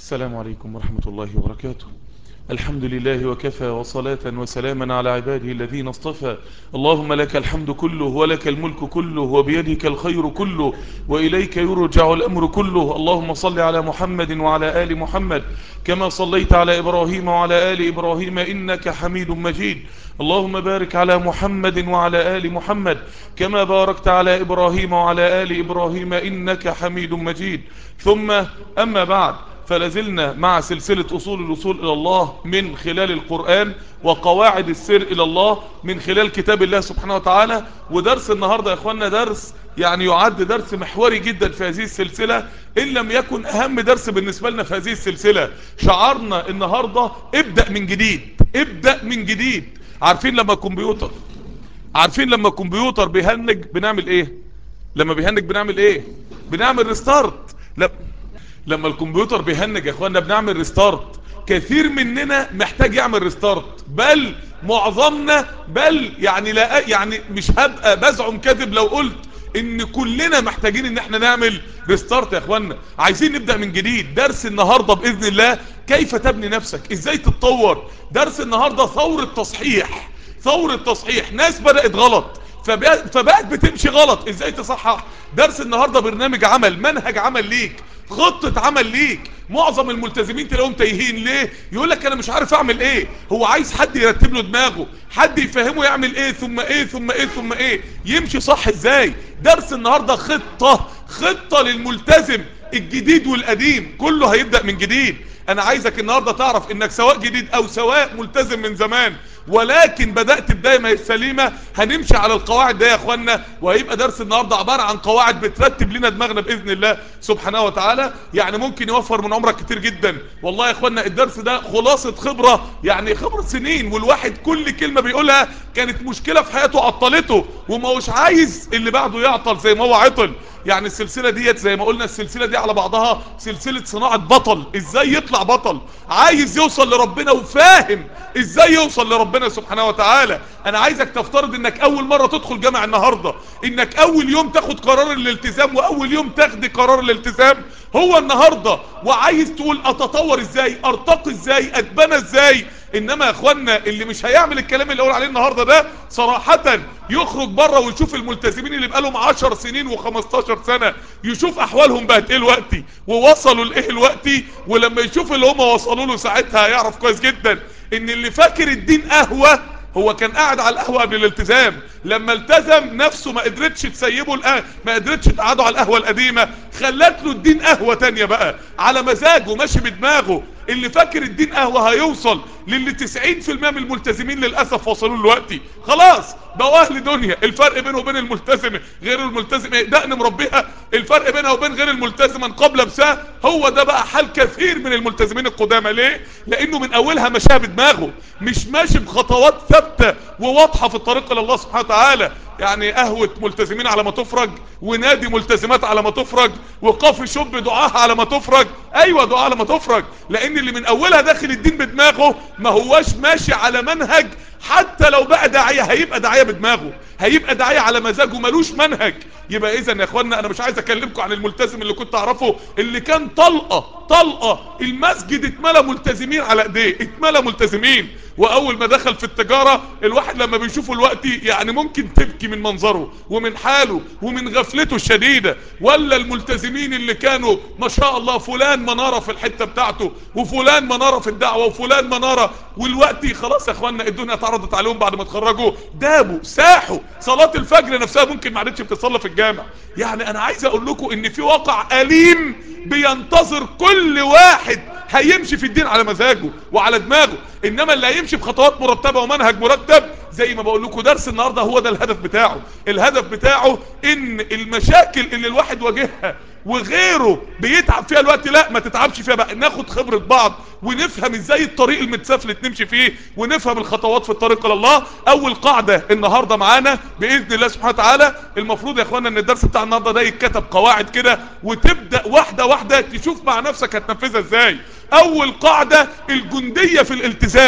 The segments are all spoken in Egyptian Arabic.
السلام عليكم ورحمة الله وبركاته الحمد لله وكفى وصلاة وسلاما على عباده الذين اصطفى اللهم لك الحمد كله ولك الملك كله وبيدك الخير كله وإليك يرجع الأمر كله اللهم صل على محمد وعلى آل محمد كما صليت على إبراهيم وعلى آل إبراهيم إنك حميد مجيد اللهم بارك على محمد وعلى آل محمد كما باركت على إبراهيم وعلى آل إبراهيم إنك حميد مجيد ثم أما بعد فلازلنا مع سلسلة أصول الوصول إلى الله من خلال القرآن وقواعد السير إلى الله من خلال كتاب الله سبحانه وتعالى ودرس النهاردة يا إخواننا درس يعني يعد درس محوري جدا في هذه السلسلة إن لم يكن أهم درس بالنسبة لنا في هذه السلسلة شعارنا النهاردة ابدأ من جديد ابدأ من جديد عارفين لما الكمبيوتر عارفين لما الكمبيوتر بيهنج بنعمل ايه لما بيهنج بنعمل ايه بنعمل ريستارت لا لما الكمبيوتر بيهنج يا اخوانا بنعمل ريستارت كثير مننا محتاج يعمل ريستارت بل معظمنا بل يعني لا يعني مش هبقى بزعم كذب لو قلت ان كلنا محتاجين ان احنا نعمل ريستارت يا اخوانا عايزين نبدأ من جديد درس النهاردة باذن الله كيف تبني نفسك ازاي تتطور درس النهاردة ثورة تصحيح ثورة تصحيح ناس بدأت غلط فبقت بتمشي غلط ازاي تصحح درس النهاردة برنامج عمل منهج عمل ليك خطة عمل ليك معظم الملتزمين تلاقيهم تايهين ليه يقول لك انا مش عارف اعمل ايه هو عايز حد يرتب له دماغه حد يفهمه يعمل ايه ثم ايه ثم ايه ثم ايه يمشي صح ازاي درس النهاردة خطة خطة للملتزم الجديد والقديم كله هيبدأ من جديد انا عايزك النهاردة تعرف انك سواء جديد او سواء ملتزم من زمان ولكن بدأت بداية ما سليمة هنمشي على القواعد ده يا اخوانا وهيبقى درس النهاردة عبارة عن قواعد بترتب لنا دماغنا بإذن الله سبحانه وتعالى يعني ممكن يوفر من عمرك كتير جدا والله يا اخوانا الدرس ده خلاصة خبرة يعني خبرة سنين والواحد كل كلمة بيقولها كانت مشكلة في حياته عطلته وما هوش عايز اللي بعده يعطل زي ما هو عطل يعني السلسلة ديت زي ما قلنا السلسلة دي على بعضها سلسلة صناعة بطل ازاي يطلع بطل عايز يوصل لربنا وفاهم ازاي يوصل لربنا سبحانه وتعالى انا عايزك تفترض انك اول مرة تدخل جامع النهاردة انك اول يوم تاخد قرار الالتزام واول يوم تاخدي قرار الالتزام هو النهاردة وعايز تقول اتطور ازاي ارتقي ازاي اتبنى ازاي انما يا اخوانا اللي مش هيعمل الكلام اللي اقول عليه النهاردة ده صراحة يخرج بره ويشوف الملتزمين اللي بقالهم 10 سنين و15 سنة يشوف احوالهم بقت ايه الوقتي ووصلوا لايه الوقتي ولما يشوف اللي هم وصلوا له ساعتها هيعرف كويس جدا ان اللي فاكر الدين قهوة هو كان قاعد على القهوة قبل الالتزام لما التزم نفسه ما قدرتش تسيبه القهوة ما قدرتش تقعده على القهوة القديمة خلت له الدين قهوة تانية بقى على مزاجه ماشي بدماغه اللي فاكر الدين قهوة هيوصل للي 90% من الملتزمين للأسف وصلوا دلوقتي خلاص بقوا اهل دنيا الفرق بينه وبين الملتزم غير الملتزم دقن مربيها الفرق بينها وبين غير الملتزم قبل بساه هو ده بقى حال كثير من الملتزمين القدامى ليه لانه من اولها مشاها بدماغه مش ماشي بخطوات ثابته وواضحه في الطريق الى الله سبحانه وتعالى يعني قهوة ملتزمين على ما تفرج ونادي ملتزمات على ما تفرج وقافي شوب دعاها على ما تفرج ايوه دعاها على ما تفرج لان اللي من اولها داخل الدين بدماغه ما هواش ماشي على منهج حتى لو بقى داعية هيبقى داعية بدماغه هيبقى داعية على مزاجه ملوش منهج يبقى اذا يا اخوانا انا مش عايز اكلمكم عن الملتزم اللي كنت اعرفه اللي كان طلقة طلقة المسجد اتملى ملتزمين على ايديه اتملى ملتزمين واول ما دخل في التجارة الواحد لما بيشوفه الوقت يعني ممكن تبكي من منظره ومن حاله ومن غفلته الشديدة ولا الملتزمين اللي كانوا ما شاء الله فلان منارة في الحتة بتاعته وفلان منارة في الدعوة وفلان منارة والوقت خلاص يا اخوانا الدنيا اتعرضت عليهم بعد ما اتخرجوا دابوا ساحوا صلاة الفجر نفسها ممكن ما عادتش بتصلى في الجامع يعني انا عايز اقول لكم ان في واقع اليم بينتظر كل واحد هيمشي في الدين على مزاجه وعلى دماغه انما اللي هيمشي بخطوات مرتبة ومنهج مرتب زي ما بقول لكم درس النهاردة هو ده الهدف بتاعه الهدف بتاعه ان المشاكل اللي الواحد واجهها وغيره بيتعب فيها الوقت لا ما تتعبش فيها بقى ناخد خبرة بعض ونفهم ازاي الطريق المتسفلت نمشي فيه ونفهم الخطوات في الطريق الى الله اول قاعدة النهاردة معانا باذن الله سبحانه وتعالى المفروض يا اخوانا ان الدرس بتاع النهاردة ده يتكتب قواعد كده وتبدأ واحدة واحدة تشوف مع نفسك هتنفذها ازاي اول قاعدة الجندية في الالتزام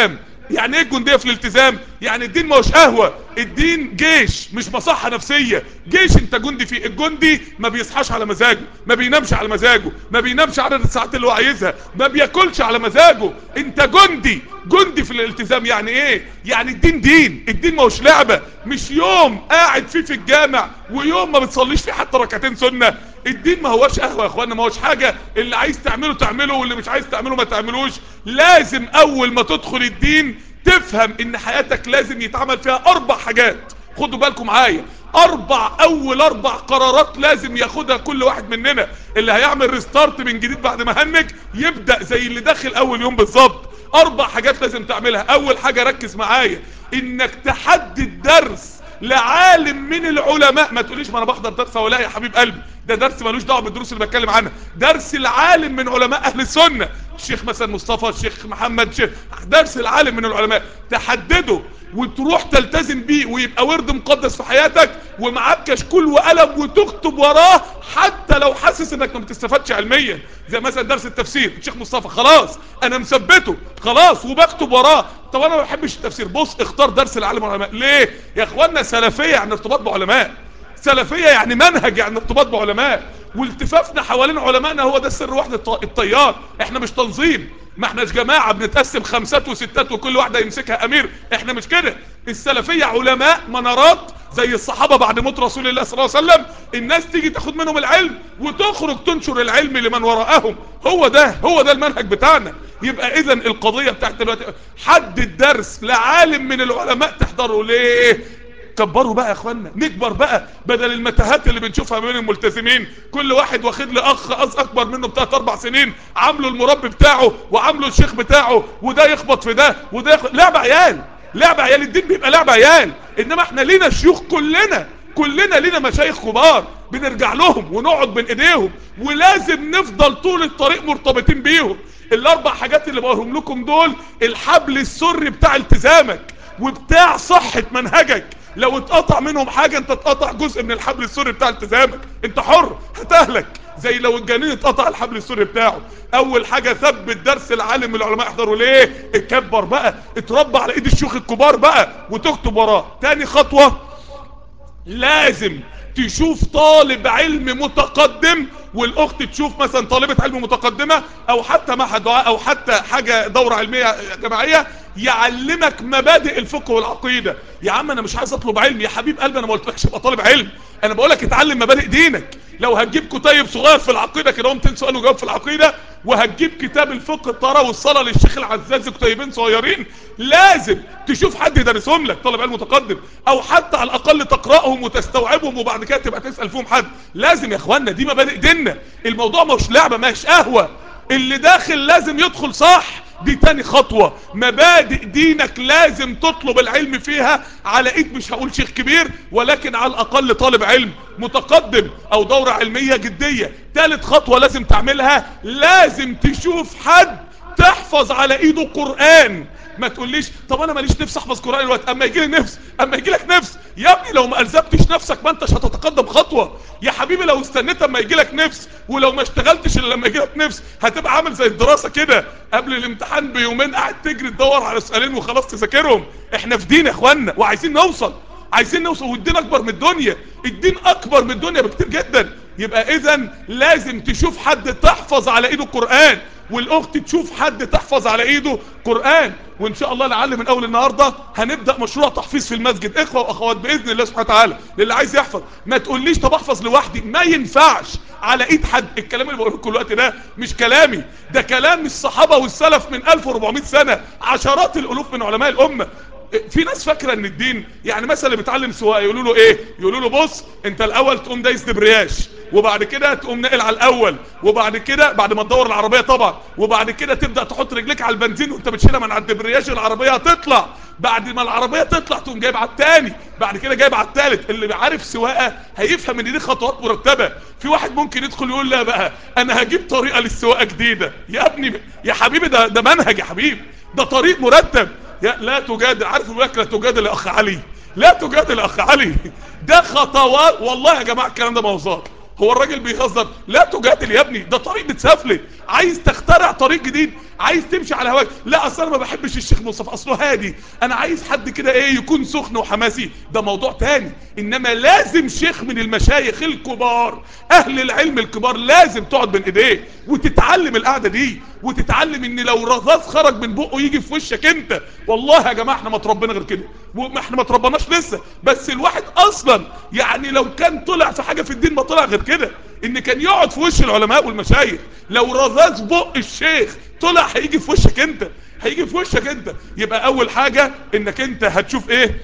يعني ايه الجنديه في الالتزام يعني الدين ما هوش قهوه الدين جيش مش مصحه نفسيه جيش انت جندي فيه الجندي ما بيصحاش على مزاجه ما بينامش على مزاجه ما بينامش عدد الساعات اللي هو عايزها ما بياكلش على مزاجه انت جندي جندي في الالتزام يعني ايه يعني الدين دين الدين ما هوش لعبه مش يوم قاعد فيه في الجامع ويوم ما بتصليش فيه حتى ركعتين سنه الدين ما هوش قهوه يا اخوانا ما هوش حاجه اللي عايز تعمله تعمله واللي مش عايز تعمله ما تعملوش لازم اول ما تدخل الدين تفهم ان حياتك لازم يتعمل فيها اربع حاجات خدوا بالكم معايا اربع اول اربع قرارات لازم ياخدها كل واحد مننا اللي هيعمل ريستارت من جديد بعد ما هنج يبدأ زي اللي داخل اول يوم بالظبط اربع حاجات لازم تعملها اول حاجة ركز معايا انك تحدد درس لعالم من العلماء ما تقوليش ما انا بحضر درس ولا يا حبيب قلبي ده درس ملوش دعوه بالدروس اللي بتكلم عنها درس العالم من علماء اهل السنه الشيخ مثلا مصطفى الشيخ محمد شيخ درس العالم من العلماء تحدده وتروح تلتزم بيه ويبقى ورد مقدس في حياتك ومعاك كشكول وقلم وتكتب وراه حتى لو حاسس انك ما بتستفادش علميا زي مثلا درس التفسير الشيخ مصطفى خلاص انا مثبته خلاص وبكتب وراه طب انا ما بحبش التفسير بص اختار درس العالم والعلماء ليه يا اخوانا سلفيه يعني ارتباط بعلماء سلفيه يعني منهج يعني ارتباط بعلماء والتفافنا حوالين علمائنا هو ده سر وحده الطيار احنا مش تنظيم ما احناش جماعة بنتقسم خمسات وستات وكل واحدة يمسكها امير احنا مش كده السلفية علماء منارات زي الصحابة بعد موت رسول الله صلى الله عليه وسلم الناس تيجي تاخد منهم العلم وتخرج تنشر العلم لمن وراءهم هو ده هو ده المنهج بتاعنا يبقى اذا القضية بتاعت دلوقتي حدد درس لعالم من العلماء تحضره ليه كبروا بقى يا اخوانا نكبر بقى بدل المتاهات اللي بنشوفها بين الملتزمين كل واحد واخد له اخ أص اكبر منه بتاعت اربع سنين عامله المربي بتاعه وعامله الشيخ بتاعه وده يخبط في ده وده يخبط لعب عيال لعب عيال الدين بيبقى لعب عيال انما احنا لينا شيوخ كلنا كلنا لينا مشايخ كبار بنرجع لهم ونقعد بين ايديهم ولازم نفضل طول الطريق مرتبطين بيهم الاربع حاجات اللي بقولهم لكم دول الحبل السري بتاع التزامك وبتاع صحة منهجك لو اتقطع منهم حاجة انت اتقطع جزء من الحبل السري بتاع التزامك انت حر هتهلك زي لو الجنين اتقطع الحبل السري بتاعه اول حاجة ثبت درس العالم من العلماء احضروا ليه اتكبر بقى اتربى على ايد الشيوخ الكبار بقى وتكتب وراه تاني خطوة لازم تشوف طالب علم متقدم والاخت تشوف مثلا طالبة علم متقدمة او حتى معهد دعاء او حتى حاجة دورة علمية جماعية يعلمك مبادئ الفقه والعقيدة يا عم انا مش عايز اطلب علم يا حبيب قلبي انا ما قلتلكش ابقى طالب علم انا بقولك اتعلم مبادئ دينك لو هتجيب كتيب صغير في العقيدة كده 200 سؤال وجواب في العقيدة وهتجيب كتاب الفقه الطهارة والصلاة للشيخ العزاز كتيبين صغيرين لازم تشوف حد يدرسهم لك طالب علم متقدم او حتى على الاقل تقرأهم وتستوعبهم وبعد كده تبقى تسأل فيهم حد لازم يا اخوانا دي مبادئ ديننا الموضوع مش لعبة مش قهوة اللي داخل لازم يدخل صح دي تاني خطوة مبادئ دينك لازم تطلب العلم فيها على ايد مش هقول شيخ كبير ولكن على الاقل طالب علم متقدم او دورة علمية جدية تالت خطوة لازم تعملها لازم تشوف حد تحفظ على ايده قرآن ما تقوليش طب انا ماليش نفس احفظ قرآن الوقت اما يجي لي نفس اما يجي لك نفس يا ابني لو ما الزمتش نفسك ما انتش هتتقدم خطوة يا حبيبي لو استنيت اما يجي لك نفس ولو ما اشتغلتش الا لما يجي لك نفس هتبقى عامل زي الدراسة كده قبل الامتحان بيومين قاعد تجري تدور على سؤالين وخلاص تذاكرهم احنا في دين يا اخوانا وعايزين نوصل عايزين نوصل والدين اكبر من الدنيا الدين اكبر من الدنيا بكتير جدا يبقى اذا لازم تشوف حد تحفظ على ايده القرآن والاخت تشوف حد تحفظ على ايده قرآن وان شاء الله لعل من اول النهاردة هنبدأ مشروع تحفيظ في المسجد اخوة واخوات باذن الله سبحانه وتعالى للي عايز يحفظ ما تقوليش طب احفظ لوحدي ما ينفعش على ايد حد الكلام اللي بقوله لكم الوقت ده مش كلامي ده كلام الصحابة والسلف من 1400 سنة عشرات الالوف من علماء الامة في ناس فاكره ان الدين يعني مثلا اللي بيتعلم سواقه يقولوا له ايه يقولوا له بص انت الاول تقوم دايس دبرياج وبعد كده تقوم ناقل على الاول وبعد كده بعد ما تدور العربيه طبعا وبعد كده تبدا تحط رجليك على البنزين وانت بتشيلها من على الدبرياج العربيه هتطلع بعد ما العربيه تطلع تقوم جايب على الثاني بعد كده جايب على الثالث اللي عارف سواقه هيفهم ان دي خطوات مرتبه في واحد ممكن يدخل يقول لا بقى انا هجيب طريقه للسواقه جديده يا ابني يا حبيبي ده ده منهج يا حبيبي ده طريق مرتب يا لا تجادل عارف يقول لك لا تجادل يا اخ علي لا تجادل يا اخ علي ده خطوات والله يا جماعه الكلام ده موضوع هو الراجل بيهزر لا تجادل يا ابني ده طريق بتسافله عايز تخترع طريق جديد عايز تمشي على هواك لا اصل انا ما بحبش الشيخ مصطفى اصله هادي انا عايز حد كده ايه يكون سخن وحماسي ده موضوع تاني انما لازم شيخ من المشايخ الكبار اهل العلم الكبار لازم تقعد بين ايديه وتتعلم القعده دي وتتعلم ان لو رذاذ خرج من بقه يجي في وشك انت والله يا جماعه احنا ما تربينا غير كده وما احنا ما تربناش لسه بس الواحد اصلا يعني لو كان طلع في حاجه في الدين ما طلع غير كده ان كان يقعد في وش العلماء والمشايخ لو رذاذ بق الشيخ طلع هيجي في وشك انت هيجي في وشك انت يبقى اول حاجه انك انت هتشوف ايه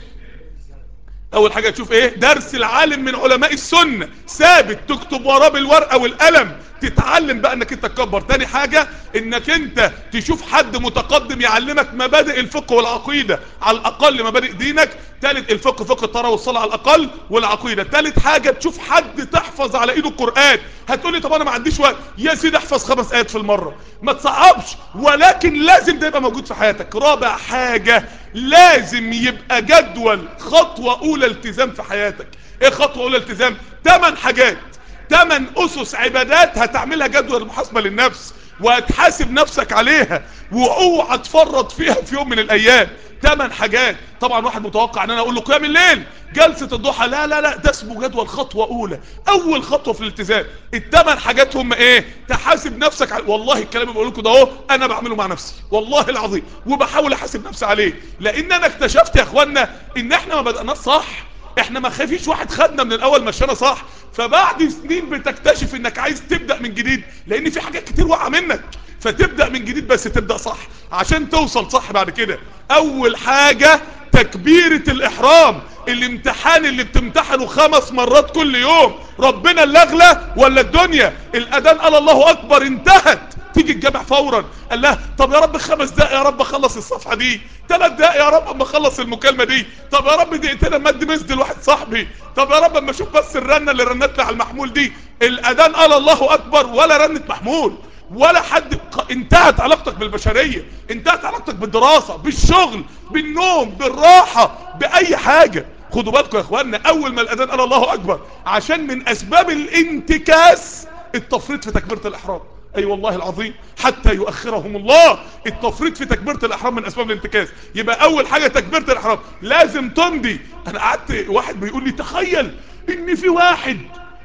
اول حاجة تشوف ايه درس العالم من علماء السنة ثابت تكتب وراه بالورقة والقلم تتعلم بقى انك انت تكبر تاني حاجة انك انت تشوف حد متقدم يعلمك مبادئ الفقه والعقيدة على الاقل مبادئ دينك تالت الفقه فقه الطهارة والصلاة على الاقل والعقيدة تالت حاجة تشوف حد تحفظ على ايده القرآن هتقولي طب انا ما عنديش وقت يا سيدي احفظ خمس ايات في المرة ما تصعبش ولكن لازم ده يبقى موجود في حياتك رابع حاجة لازم يبقى جدول خطوة اولى التزام في حياتك ايه خطوة اولى التزام تمن حاجات تمن اسس عبادات هتعملها جدول محاسبة للنفس وهتحاسب نفسك عليها واوعى تفرط فيها في يوم من الايام تمن حاجات طبعا واحد متوقع ان انا اقول له قيام الليل جلسة الضحى لا لا لا ده اسمه جدول خطوة اولى اول خطوة في الالتزام التمن حاجات هم ايه تحاسب نفسك على والله الكلام اللي بقول لكم ده اهو انا بعمله مع نفسي والله العظيم وبحاول احاسب نفسي عليه لان انا اكتشفت يا اخوانا ان احنا ما بدأناش صح احنا ما خافيش واحد خدنا من الاول مشينا صح فبعد سنين بتكتشف انك عايز تبدأ من جديد لان في حاجات كتير واقعه منك فتبدأ من جديد بس تبدأ صح عشان توصل صح بعد كده اول حاجة تكبيرة الاحرام الامتحان اللي بتمتحنه خمس مرات كل يوم ربنا اللي اغلى ولا الدنيا الاذان قال الله اكبر انتهت تيجي الجامع فورا قال لها طب يا رب خمس دقايق يا رب اخلص الصفحة دي ثلاث دقايق يا رب اما اخلص المكالمة دي طب يا رب دقيقتين اما ادي مسد لواحد صاحبي طب يا رب اما اشوف بس الرنة اللي رنت لي على المحمول دي الاذان قال الله اكبر ولا رنة محمول ولا حد انتهت علاقتك بالبشرية انتهت علاقتك بالدراسة بالشغل بالنوم بالراحة باي حاجة خدوا بالكم يا اخوانا اول ما الاذان قال الله اكبر عشان من اسباب الانتكاس التفريط في تكبيرة الاحرام اي أيوة والله العظيم حتى يؤخرهم الله التفريط في تكبيرة الاحرام من اسباب الانتكاس يبقى اول حاجة تكبيرة الاحرام لازم تمضي انا قعدت واحد بيقول لي تخيل ان في واحد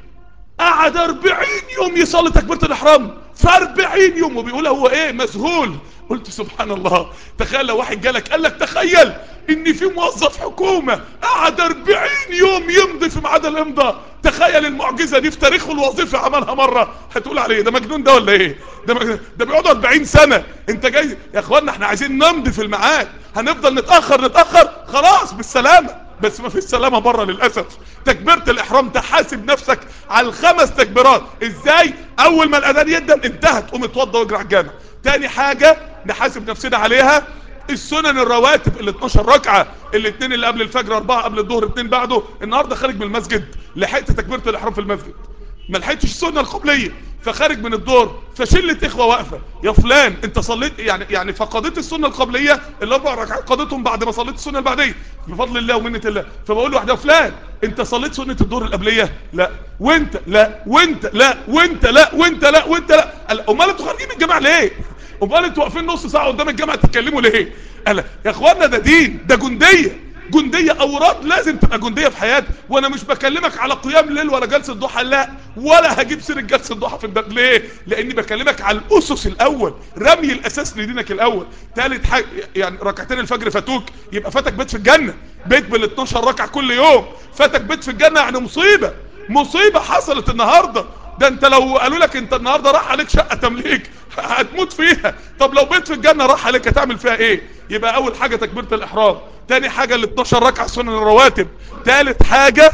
قعد 40 يوم يصلي تكبيرة الاحرام في 40 يوم وبيقول هو ايه مذهول قلت سبحان الله تخيل لو واحد جالك قال لك تخيل ان في موظف حكومة قعد 40 يوم يمضي في ميعاد الامضاء تخيل المعجزة دي في تاريخه الوظيفي عملها مرة هتقول عليه ده مجنون ده ولا ايه ده مجنون ده بيقعد 40 سنة انت جاي يا اخوانا احنا عايزين نمضي في الميعاد هنفضل نتأخر نتأخر خلاص بالسلامة بس ما فيش سلامة بره للأسف تكبيرة الإحرام تحاسب نفسك على الخمس تكبيرات إزاي أول ما الأذان يدن انتهت قوم اتوضى واجري على الجامع تاني حاجة نحاسب نفسنا عليها السنن الرواتب ال 12 ركعة الاثنين اللي قبل الفجر اربعة قبل الظهر اثنين بعده النهاردة خارج من المسجد لحقت تكبيرة الإحرام في المسجد ما لحقتش السنة القبلية فخارج من الدور فشلة اخوة واقفة يا فلان انت صليت يعني يعني فقدت السنة القبلية الاربع ركعات قضيتهم بعد ما صليت السنة البعدية بفضل الله ومنة الله فبقول له واحد يا فلان انت صليت سنة الدور القبلية لا وانت لا وانت لا وانت لا وانت لا وانت لا قال امال انتوا خارجين من الجامع ليه امال انتوا واقفين نص ساعة قدام الجامع تتكلموا ليه قال يا اخوانا ده دين ده جندية جندية اوراد لازم تبقى جندية في حياتك وانا مش بكلمك على قيام الليل ولا جلسة ضحى لا ولا هجيب سيرة جلسة ضحى في الباب ليه لاني بكلمك على الاسس الاول رمي الاساس لدينك الاول ثالث حاجة يعني ركعتين الفجر فاتوك يبقى فاتك بيت في الجنة بيت بال 12 ركعة كل يوم فاتك بيت في الجنة يعني مصيبة مصيبة حصلت النهاردة ده انت لو قالوا لك انت النهاردة راح عليك شقة تمليك هتموت فيها طب لو بيت في الجنة راح عليك هتعمل فيها ايه يبقى اول حاجة تكبيرة الاحرام تاني حاجة ال 12 ركعة سنن الرواتب تالت حاجة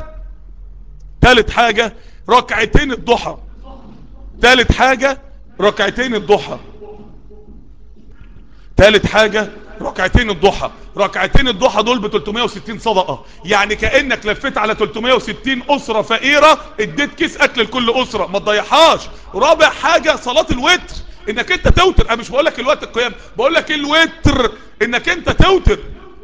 تالت حاجة ركعتين الضحى تالت حاجة ركعتين الضحى تالت حاجة ركعتين الضحى ركعتين الضحى دول ب 360 صدقة يعني كأنك لفيت على 360 أسرة فقيرة اديت كيس أكل لكل أسرة ما تضيعهاش رابع حاجة صلاة الوتر انك انت توتر انا مش بقول لك الوقت القيام بقول لك الوتر انك انت توتر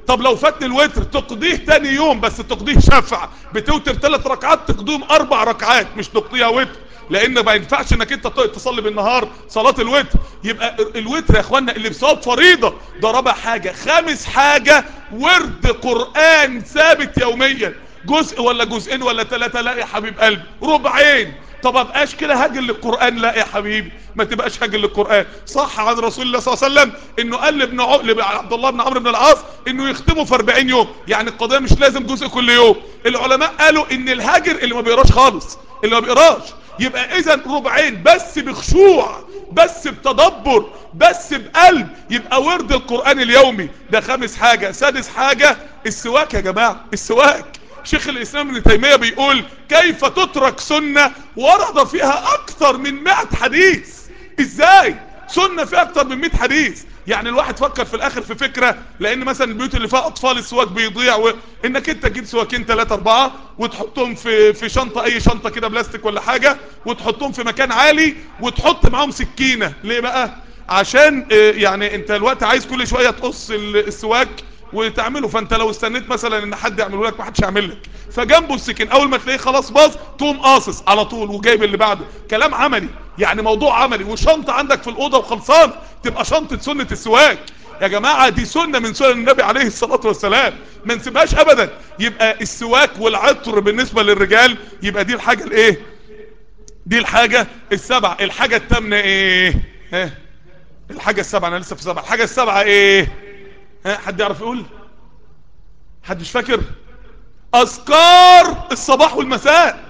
طب لو فاتني الوتر تقضيه تاني يوم بس تقضيه شفع بتوتر ثلاث ركعات تقضيهم اربع ركعات مش تقضيها وتر لان ما ينفعش انك انت تصلي بالنهار صلاة الوتر يبقى الوتر يا اخوانا اللي بصواب فريضة ده رابع حاجة خامس حاجة ورد قرآن ثابت يوميا جزء ولا جزئين ولا ثلاثة لا يا حبيب قلبي ربعين طب ابقاش كده هاجل للقرآن لا يا حبيبي ما تبقاش هاجل للقرآن صح عن رسول الله صلى الله عليه وسلم انه قال لابن عقل عبد الله بن عمرو بن العاص انه يختمه في 40 يوم يعني القضية مش لازم جزء كل يوم العلماء قالوا ان الهاجر اللي ما بيقراش خالص اللي ما بيقراش يبقى اذا ربعين بس بخشوع بس بتدبر بس بقلب يبقى ورد القرآن اليومي ده خامس حاجة سادس حاجة السواك يا جماعة السواك شيخ الاسلام ابن تيمية بيقول كيف تترك سنة ورد فيها اكثر من 100 حديث ازاي سنة فيها اكثر من 100 حديث يعني الواحد فكر في الاخر في فكرة لان مثلا البيوت اللي فيها اطفال السواك بيضيع و... انك انت تجيب سواكين 3 4 وتحطهم في في شنطة اي شنطة كده بلاستيك ولا حاجة وتحطهم في مكان عالي وتحط معاهم سكينة ليه بقى عشان يعني انت الوقت عايز كل شوية تقص السواك وتعمله فانت لو استنيت مثلا ان حد يعمله لك ما حدش هيعمل لك فجنبه السكين اول ما تلاقيه خلاص باظ تقوم قاصص على طول وجايب اللي بعده كلام عملي يعني موضوع عملي وشنطه عندك في الاوضه وخلصان تبقى شنطه سنه السواك يا جماعه دي سنه من سنن النبي عليه الصلاه والسلام ما نسيبهاش ابدا يبقى السواك والعطر بالنسبه للرجال يبقى دي الحاجه الايه دي الحاجه السبعه الحاجه الثامنه ايه ها الحاجه السبعه انا لسه في سبعه الحاجه السبعه ايه ها حد يعرف يقول حد مش فاكر اذكار الصباح والمساء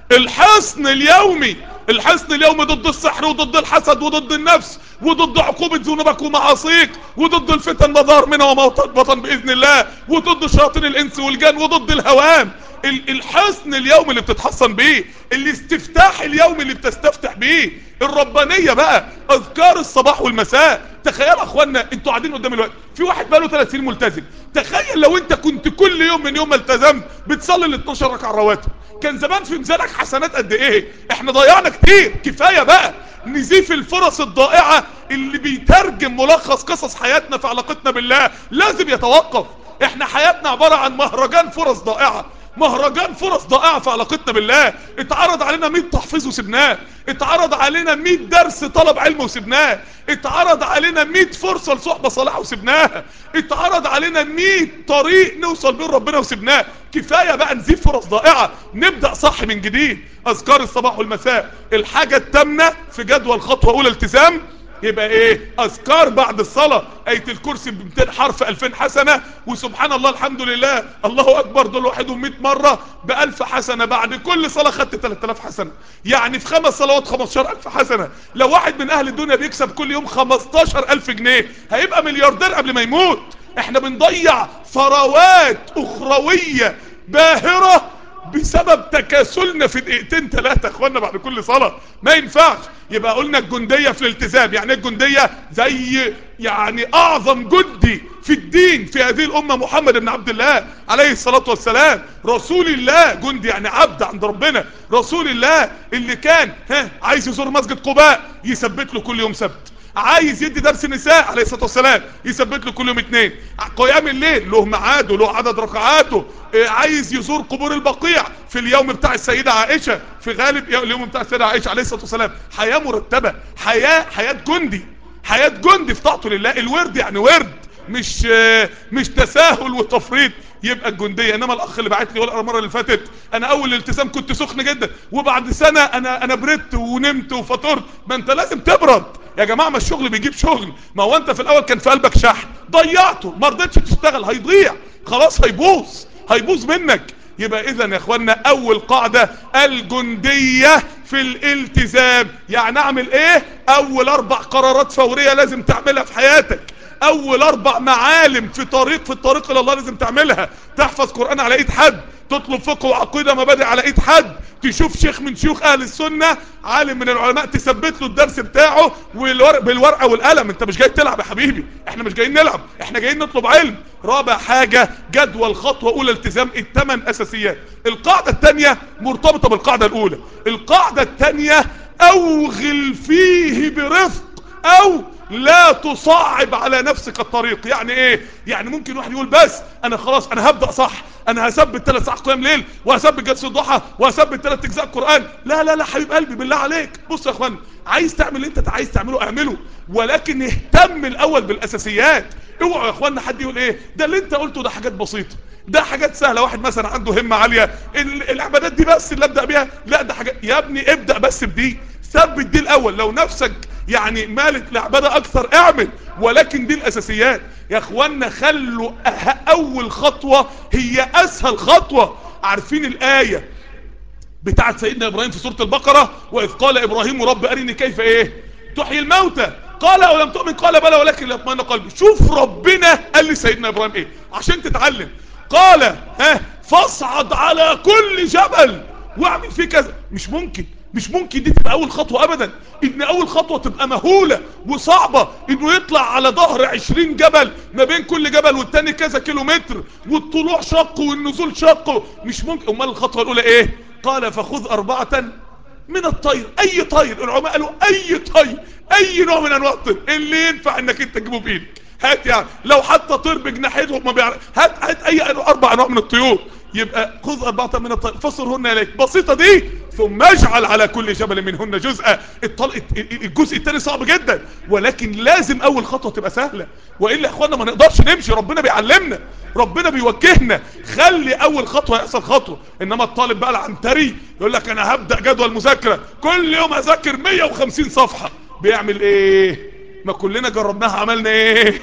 الحصن اليومي الحصن اليومي ضد السحر وضد الحسد وضد النفس وضد عقوبة ذنوبك ومعاصيك وضد الفتن مظهر منها وموت بطن بإذن الله وضد شياطين الإنس والجن وضد الهوام الحصن اليومي اللي بتتحصن بيه الاستفتاح اليومي اللي بتستفتح بيه الربانية بقى اذكار الصباح والمساء تخيل يا اخوانا انتوا قاعدين قدام الوقت في واحد بقاله 3 سنين ملتزم تخيل لو انت كنت كل يوم من يوم ما التزمت بتصلي ال 12 ركعه رواتب كان زمان في ميزانك حسنات قد ايه احنا ضيعنا كتير كفايه بقى نزيف الفرص الضائعه اللي بيترجم ملخص قصص حياتنا في علاقتنا بالله لازم يتوقف احنا حياتنا عباره عن مهرجان فرص ضائعه مهرجان فرص ضائعة في علاقتنا بالله اتعرض علينا 100 تحفيظ وسبناه اتعرض علينا 100 درس طلب علم وسبناه اتعرض علينا 100 فرصة لصحبة صالحة وسبناها اتعرض علينا 100 طريق نوصل بين ربنا وسبناه كفاية بقى نزيد فرص ضائعة نبدأ صح من جديد اذكار الصباح والمساء الحاجة التامنة في جدول خطوة اولى التزام يبقى ايه اذكار بعد الصلاة اية الكرسي ب 200 حرف 2000 حسنة وسبحان الله الحمد لله الله اكبر دول واحدهم 100 مرة ب 1000 حسنة بعد كل صلاة خدت 3000 حسنة يعني في خمس صلوات 15000 حسنة لو واحد من اهل الدنيا بيكسب كل يوم 15000 جنيه هيبقى ملياردير قبل ما يموت احنا بنضيع ثروات اخروية باهرة بسبب تكاسلنا في دقيقتين ثلاثة اخوانا بعد كل صلاة ما ينفعش يبقى قلنا الجندية في الالتزام يعني الجندية زي يعني اعظم جندي في الدين في هذه الامة محمد بن عبد الله عليه الصلاة والسلام رسول الله جندي يعني عبد عند ربنا رسول الله اللي كان ها عايز يزور مسجد قباء يثبت له كل يوم سبت عايز يدي درس نساء عليه الصلاه والسلام يثبت له كل يوم اتنين قيام الليل له ميعاده له عدد ركعاته عايز يزور قبور البقيع في اليوم بتاع السيده عائشه في غالب اليوم بتاع السيده عائشه عليه الصلاه والسلام حياه مرتبه حياه حياه جندي حياه جندي في طاعته لله الورد يعني ورد مش مش تساهل وتفريط يبقى الجنديه انما الاخ اللي بعت لي المره اللي فاتت انا اول التزام كنت سخن جدا وبعد سنه انا انا بردت ونمت وفطرت ما انت لازم تبرد يا جماعه ما الشغل بيجيب شغل ما هو انت في الاول كان في قلبك شحن ضيعته ما رضيتش تشتغل هيضيع خلاص هيبوظ هيبوظ منك يبقى اذا يا اخوانا اول قاعدة الجندية في الالتزام يعني اعمل ايه اول اربع قرارات فورية لازم تعملها في حياتك اول اربع معالم في طريق في الطريق الى الله لازم تعملها تحفظ قرآن على ايد حد تطلب فقه وعقيدة مبادئ على ايد حد تشوف شيخ من شيوخ اهل السنة عالم من العلماء تثبت له الدرس بتاعه والورق بالورقة والقلم انت مش جاي تلعب يا حبيبي احنا مش جايين نلعب احنا جايين نطلب علم رابع حاجة جدول خطوة اولى التزام الثمان اساسيات القاعدة الثانية مرتبطة بالقاعدة الاولى القاعدة الثانية اوغل فيه برفق او لا تصعب على نفسك الطريق يعني ايه يعني ممكن واحد يقول بس انا خلاص انا هبدأ صح انا هثبت ثلاث ساعات قيام ليل وهثبت جلسه ضحى وهثبت ثلاث اجزاء قران لا لا لا حبيب قلبي بالله عليك بص يا اخوان عايز تعمل اللي انت عايز تعمله اعمله ولكن اهتم الاول بالاساسيات اوعوا يا اخوانا حد يقول ايه ده اللي انت قلته ده حاجات بسيطه ده حاجات سهله واحد مثلا عنده همه عاليه ال- العبادات دي بس اللي ابدا بيها لا ده حاجات يا ابني ابدا بس بدي ثبت دي الاول لو نفسك يعني مالت العباده اكثر اعمل ولكن دي الاساسيات يا اخوانا خلوا أه- اول خطوه هي اسهل خطوه عارفين الايه بتاعت سيدنا ابراهيم في سورة البقرة واذ قال ابراهيم رب ارني كيف ايه تحيي الموتى قال اولم تؤمن قال بلى ولكن ليطمئن قلبي شوف ربنا قال لسيدنا ابراهيم ايه عشان تتعلم قال ها فاصعد على كل جبل واعمل فيه كذا مش ممكن مش ممكن دي تبقى اول خطوة ابدا ان اول خطوة تبقى مهولة وصعبة انه يطلع على ظهر عشرين جبل ما بين كل جبل والتاني كذا كيلو متر والطلوع شق والنزول شق مش ممكن امال الخطوة الاولى ايه قال فخذ اربعة من الطير اي طير العلماء قالوا اي طير اي نوع من انواع الطير اللي ينفع انك انت تجيبه بايدك هات يعني لو حتى طير بجناحيته ما بيعرف هات هات اي أنواع- اربع انواع من الطيور يبقى خذ اربعة من الطير فصرهن اليك بسيطة دي ثم اجعل على كل جبل منهن جزءا الطلق الجزء الثاني صعب جدا ولكن لازم اول خطوة تبقى سهلة والا يا اخوانا ما نقدرش نمشي ربنا بيعلمنا ربنا بيوجهنا خلي اول خطوة يحصل خطوة انما الطالب بقى العنتري يقول لك انا هبدأ جدول مذاكرة كل يوم اذاكر 150 صفحة بيعمل ايه ما كلنا جربناها عملنا ايه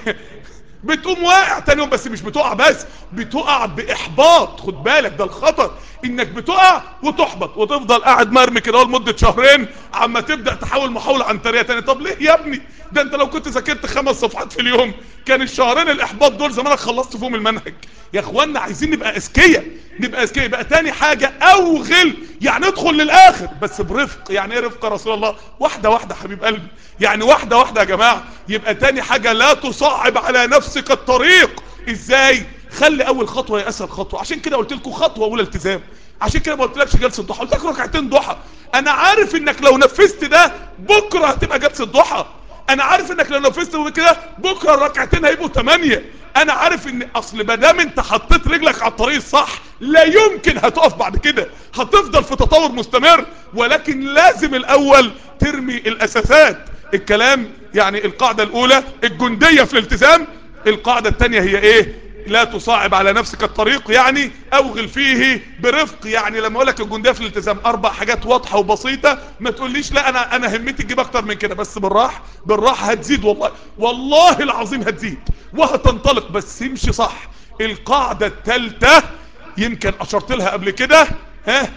بتقوم واقع تاني يوم بس مش بتقع بس بتقع باحباط خد بالك ده الخطر انك بتقع وتحبط وتفضل قاعد مرمي كده لمده شهرين عما تبدا تحاول محاوله عنتريه تاني طب ليه يا ابني ده انت لو كنت ذاكرت خمس صفحات في اليوم كان الشهرين الاحباط دول زمانك خلصت فيهم المنهج يا اخوانا عايزين نبقى اذكياء نبقى اذكياء يبقى تاني حاجه اوغل يعني ادخل للاخر بس برفق يعني ايه رفق يا رسول الله واحده واحده حبيب قلبي يعني واحده واحده يا جماعه يبقى تاني حاجه لا تصعب على نفسك الطريق ازاي خلي اول خطوه هي اسهل خطوه عشان كده قلت لكم خطوه اولى التزام عشان كده ما قلتلكش جلسه ضحى قلت لك ركعتين ضحى انا عارف انك لو نفذت ده بكره هتبقى جلسه ضحى انا عارف انك لو نفذت كده بكره الركعتين هيبقوا 8 انا عارف ان اصل ما دام انت حطيت رجلك على الطريق الصح لا يمكن هتقف بعد كده هتفضل في تطور مستمر ولكن لازم الاول ترمي الاساسات الكلام يعني القاعدة الاولى الجندية في الالتزام القاعدة التانية هي ايه لا تصاعب على نفسك الطريق يعني اوغل فيه برفق يعني لما اقول لك الجنديه في الالتزام اربع حاجات واضحه وبسيطه ما تقوليش لا انا انا همتي تجيب اكتر من كده بس بالراحه بالراحه هتزيد والله والله العظيم هتزيد وهتنطلق بس امشي صح القاعده الثالثه يمكن اشرت لها قبل كده ها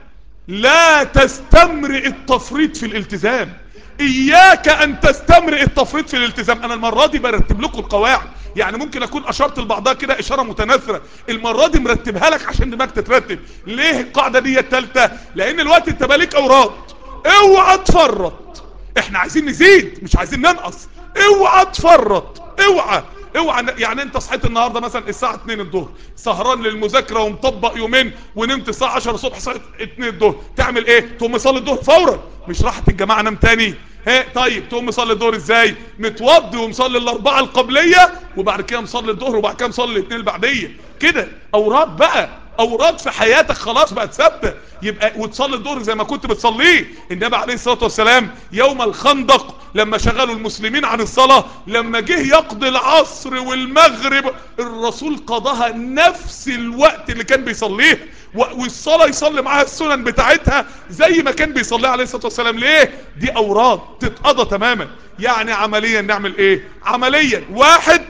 لا تستمرئ التفريط في الالتزام اياك ان تستمرئ التفريط في الالتزام انا المرة دي برتب لكم القواعد يعني ممكن اكون اشرت لبعضها كده اشارة متناثرة المرة دي مرتبها لك عشان دماغك تترتب ليه القاعدة دي التالتة لان الوقت انت بالك اوراد اوعى تفرط احنا عايزين نزيد مش عايزين ننقص اوعى تفرط اوعى اوعى يعني انت صحيت النهارده مثلا الساعه 2 الظهر سهران للمذاكره ومطبق يومين ونمت الساعه 10 الصبح صحيت 2 الظهر تعمل ايه تقوم مصلي الظهر فورا مش راحت الجماعه نام تاني ها طيب تقوم مصلي الظهر ازاي متوضي ومصلي الاربعه القبليه وبعد كده مصلي الظهر وبعد كده مصلي الاثنين البعديه كده اوراد بقى اوراد في حياتك خلاص بقت ثابته يبقى وتصلي الظهر زي ما كنت بتصليه النبي عليه الصلاه والسلام يوم الخندق لما شغلوا المسلمين عن الصلاه لما جه يقضي العصر والمغرب الرسول قضاها نفس الوقت اللي كان بيصليه والصلاه يصلي معاها السنن بتاعتها زي ما كان بيصليها عليه الصلاه والسلام ليه دي اوراد تتقضى تماما يعني عمليا نعمل ايه عمليا واحد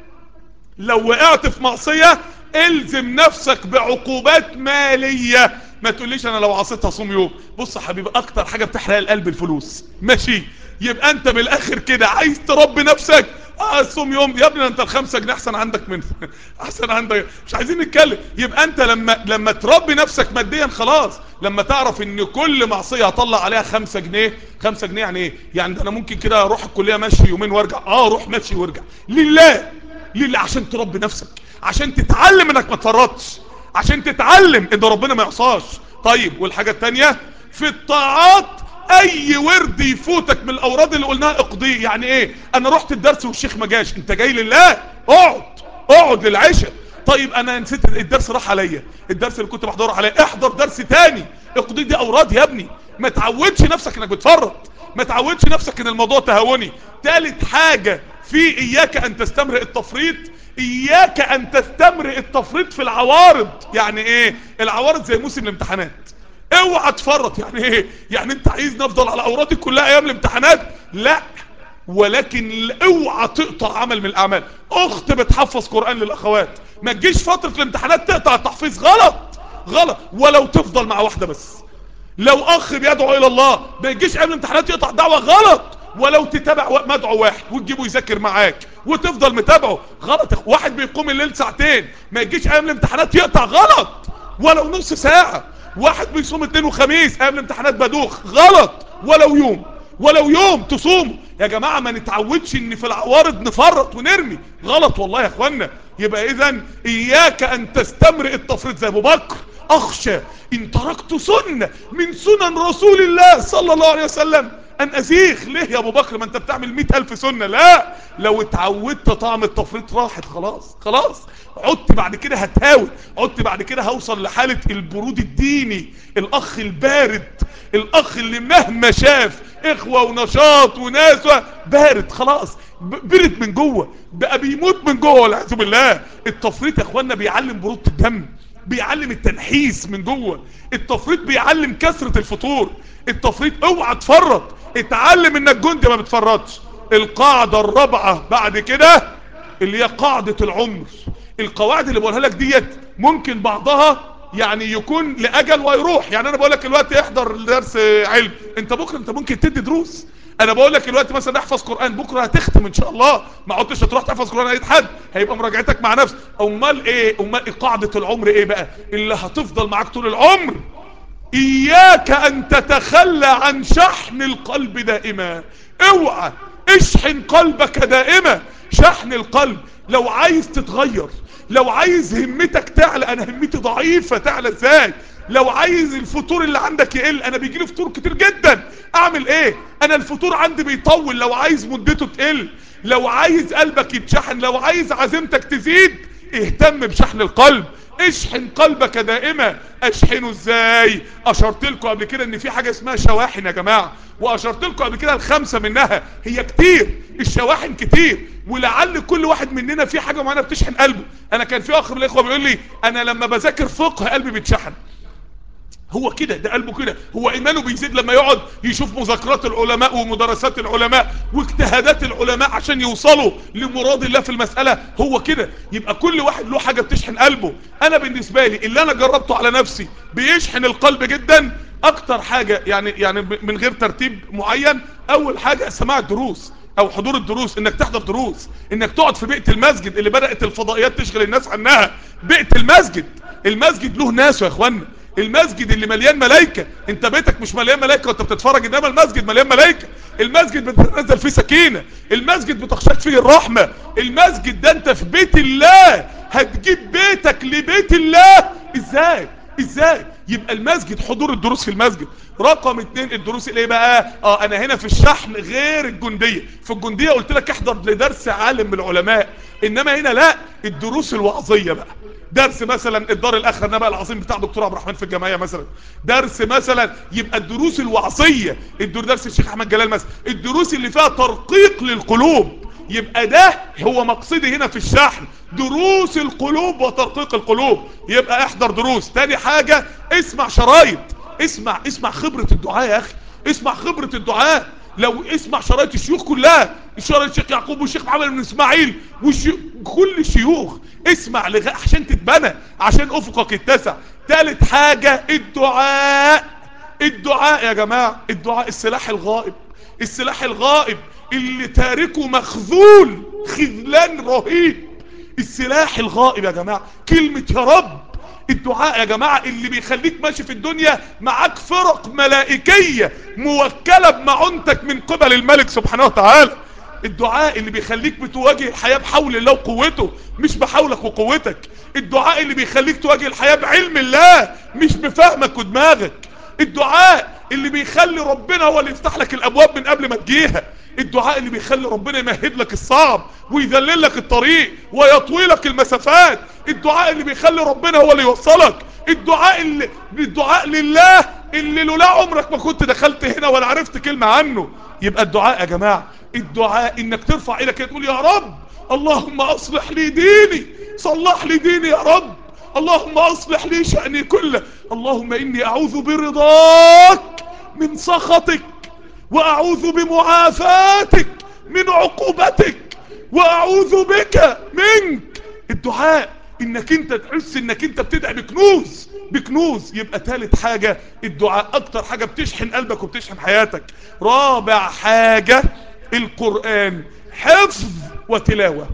لو وقعت في معصيه الزم نفسك بعقوبات مالية ما تقوليش انا لو عصيت هصوم يوم بص يا حبيبي اكتر حاجة بتحرق القلب الفلوس ماشي يبقى انت بالاخر كده عايز تربي نفسك اه صوم يوم يا ابني انت الخمسة جنيه احسن عندك منه احسن عندك مش عايزين نتكلم يبقى انت لما لما تربي نفسك ماديا خلاص لما تعرف ان كل معصية هطلع عليها خمسة جنيه خمسة جنيه يعني ايه يعني ده انا ممكن كده اروح الكلية ماشي يومين وارجع اه روح ماشي وارجع لله لله عشان تربي نفسك عشان تتعلم انك ما تفرطش عشان تتعلم ان ربنا ما يعصاش طيب والحاجة التانية في الطاعات اي ورد يفوتك من الاوراد اللي قلناها اقضيه يعني ايه انا رحت الدرس والشيخ ما جاش انت جاي لله اقعد اقعد للعشاء طيب انا نسيت الدرس راح عليا الدرس اللي كنت بحضره عليا احضر درس تاني اقضي دي اوراد يا ابني ما تعودش نفسك انك بتفرط ما تعودش نفسك ان الموضوع تهاوني تالت حاجة في اياك ان تستمرئ التفريط اياك ان تستمرئ التفريط في العوارض يعني ايه العوارض زي موسم الامتحانات اوعى تفرط يعني ايه يعني انت عايز نفضل على اورادك كلها ايام الامتحانات لا ولكن اوعى تقطع عمل من الاعمال اخت بتحفظ قرآن للاخوات ما تجيش فترة الامتحانات تقطع التحفيظ غلط غلط ولو تفضل مع واحدة بس لو اخ بيدعو الى الله ما يجيش قبل الامتحانات يقطع دعوة غلط ولو تتابع مدعو واحد وتجيبه يذاكر معاك وتفضل متابعه غلط واحد بيقوم الليل ساعتين ما يجيش قبل الامتحانات يقطع غلط ولو نص ساعة واحد بيصوم اثنين وخميس قبل الامتحانات بدوخ غلط ولو يوم ولو يوم تصوموا يا جماعة ما نتعودش ان في العوارض نفرط ونرمي غلط والله يا اخوانا يبقى اذا اياك ان تستمرئ التفريط زي ابو بكر اخشى ان تركت سنة من سنن رسول الله صلى الله عليه وسلم ان ازيخ ليه يا ابو بكر ما انت بتعمل مئة الف سنة لا لو اتعودت طعم التفريط راحت خلاص خلاص عدت بعد كده هتهاوي عدت بعد كده هوصل لحالة البرود الديني الاخ البارد الاخ اللي مهما شاف اخوة ونشاط وناس بارد خلاص برد من جوه بقى بيموت من جوه والعياذ بالله التفريط يا اخوانا بيعلم برودة الدم بيعلم التنحيس من جوه التفريط بيعلم كثرة الفطور التفريط اوعى تفرط اتعلم انك جندي ما بتفرطش القاعدة الرابعة بعد كده اللي هي قاعدة العمر القواعد اللي بقولها لك ديت ممكن بعضها يعني يكون لاجل ويروح يعني انا بقول لك دلوقتي احضر درس علم انت بكره انت ممكن تدي دروس انا بقول لك دلوقتي مثلا احفظ قران بكره هتختم ان شاء الله ما عدتش هتروح تحفظ قران اي حد هيبقى مراجعتك مع نفسك امال ايه امال إيه قاعده العمر ايه بقى اللي هتفضل معاك طول العمر اياك ان تتخلى عن شحن القلب دائما اوعى اشحن قلبك دائما شحن القلب لو عايز تتغير لو عايز همتك تعلى انا همتي ضعيفة تعلى ازاي لو عايز الفطور اللي عندك يقل انا بيجي لي فطور كتير جدا اعمل ايه انا الفطور عندي بيطول لو عايز مدته تقل لو عايز قلبك يتشحن لو عايز عزيمتك تزيد اهتم بشحن القلب اشحن قلبك دائما اشحنه ازاي اشرت لكم قبل كده ان في حاجة اسمها شواحن يا جماعة واشرت لكم قبل كده الخمسة منها هي كتير الشواحن كتير ولعل كل واحد مننا في حاجة معينة بتشحن قلبه انا كان في اخر الاخوة بيقول لي انا لما بذاكر فقه قلبي بيتشحن هو كده ده قلبه كده هو ايمانه بيزيد لما يقعد يشوف مذاكرات العلماء ومدرسات العلماء واجتهادات العلماء عشان يوصلوا لمراد الله في المسألة هو كده يبقى كل واحد له حاجة بتشحن قلبه انا بالنسبة لي اللي انا جربته على نفسي بيشحن القلب جدا اكتر حاجة يعني يعني من غير ترتيب معين اول حاجة سماع الدروس او حضور الدروس انك تحضر دروس انك تقعد في بيئة المسجد اللي بدأت الفضائيات تشغل الناس عنها بيئة المسجد المسجد له ناس يا اخوانا المسجد اللي مليان ملايكة انت بيتك مش مليان ملايكة وانت بتتفرج انما المسجد مليان ملايكة المسجد بتنزل فيه سكينة المسجد بتخشاك فيه الرحمة المسجد ده انت في بيت الله هتجيب بيتك لبيت الله ازاي ازاي يبقى المسجد حضور الدروس في المسجد رقم اتنين الدروس الايه بقى اه انا هنا في الشحن غير الجندية في الجندية قلت لك احضر لدرس عالم من العلماء انما هنا لا الدروس الوعظية بقى درس مثلا الدار الاخره النبأ العظيم بتاع دكتور عبد الرحمن في الجمعيه مثلا درس مثلا يبقى الدروس الوعظيه الدور درس الشيخ احمد جلال مثلا الدروس اللي فيها ترقيق للقلوب يبقى ده هو مقصدي هنا في الشحن دروس القلوب وترقيق القلوب يبقى احضر دروس تاني حاجة اسمع شرايط اسمع اسمع خبرة الدعاء يا اخي اسمع خبرة الدعاء لو اسمع شرايط الشيوخ كلها شرايط الشيخ يعقوب والشيخ محمد بن اسماعيل وكل الشيوخ اسمع لغاية عشان تتبنى عشان افقك يتسع تالت حاجة الدعاء الدعاء يا جماعة الدعاء السلاح الغائب السلاح الغائب اللي تاركه مخذول خذلان رهيب السلاح الغائب يا جماعة كلمة يا رب الدعاء يا جماعة اللي بيخليك ماشي في الدنيا معاك فرق ملائكية موكلة بمعونتك من قبل الملك سبحانه وتعالى الدعاء اللي بيخليك بتواجه الحياة بحول الله وقوته مش بحولك وقوتك الدعاء اللي بيخليك تواجه الحياة بعلم الله مش بفهمك ودماغك الدعاء اللي بيخلي ربنا هو اللي يفتح لك الابواب من قبل ما تجيها الدعاء اللي بيخلي ربنا يمهد لك الصعب ويذلل لك الطريق ويطوي لك المسافات الدعاء اللي بيخلي ربنا هو اللي يوصلك الدعاء اللي الدعاء لله اللي لولا عمرك ما كنت دخلت هنا ولا عرفت كلمة عنه يبقى الدعاء يا جماعة الدعاء انك ترفع ايدك كده تقول يا رب اللهم اصلح لي ديني صلح لي ديني يا رب اللهم اصلح لي شأني كله اللهم اني اعوذ برضاك من سخطك واعوذ بمعافاتك من عقوبتك واعوذ بك منك الدعاء انك انت تحس انك انت بتدعي بكنوز بكنوز يبقى ثالث حاجة الدعاء اكتر حاجة بتشحن قلبك وبتشحن حياتك رابع حاجة القرآن حفظ وتلاوة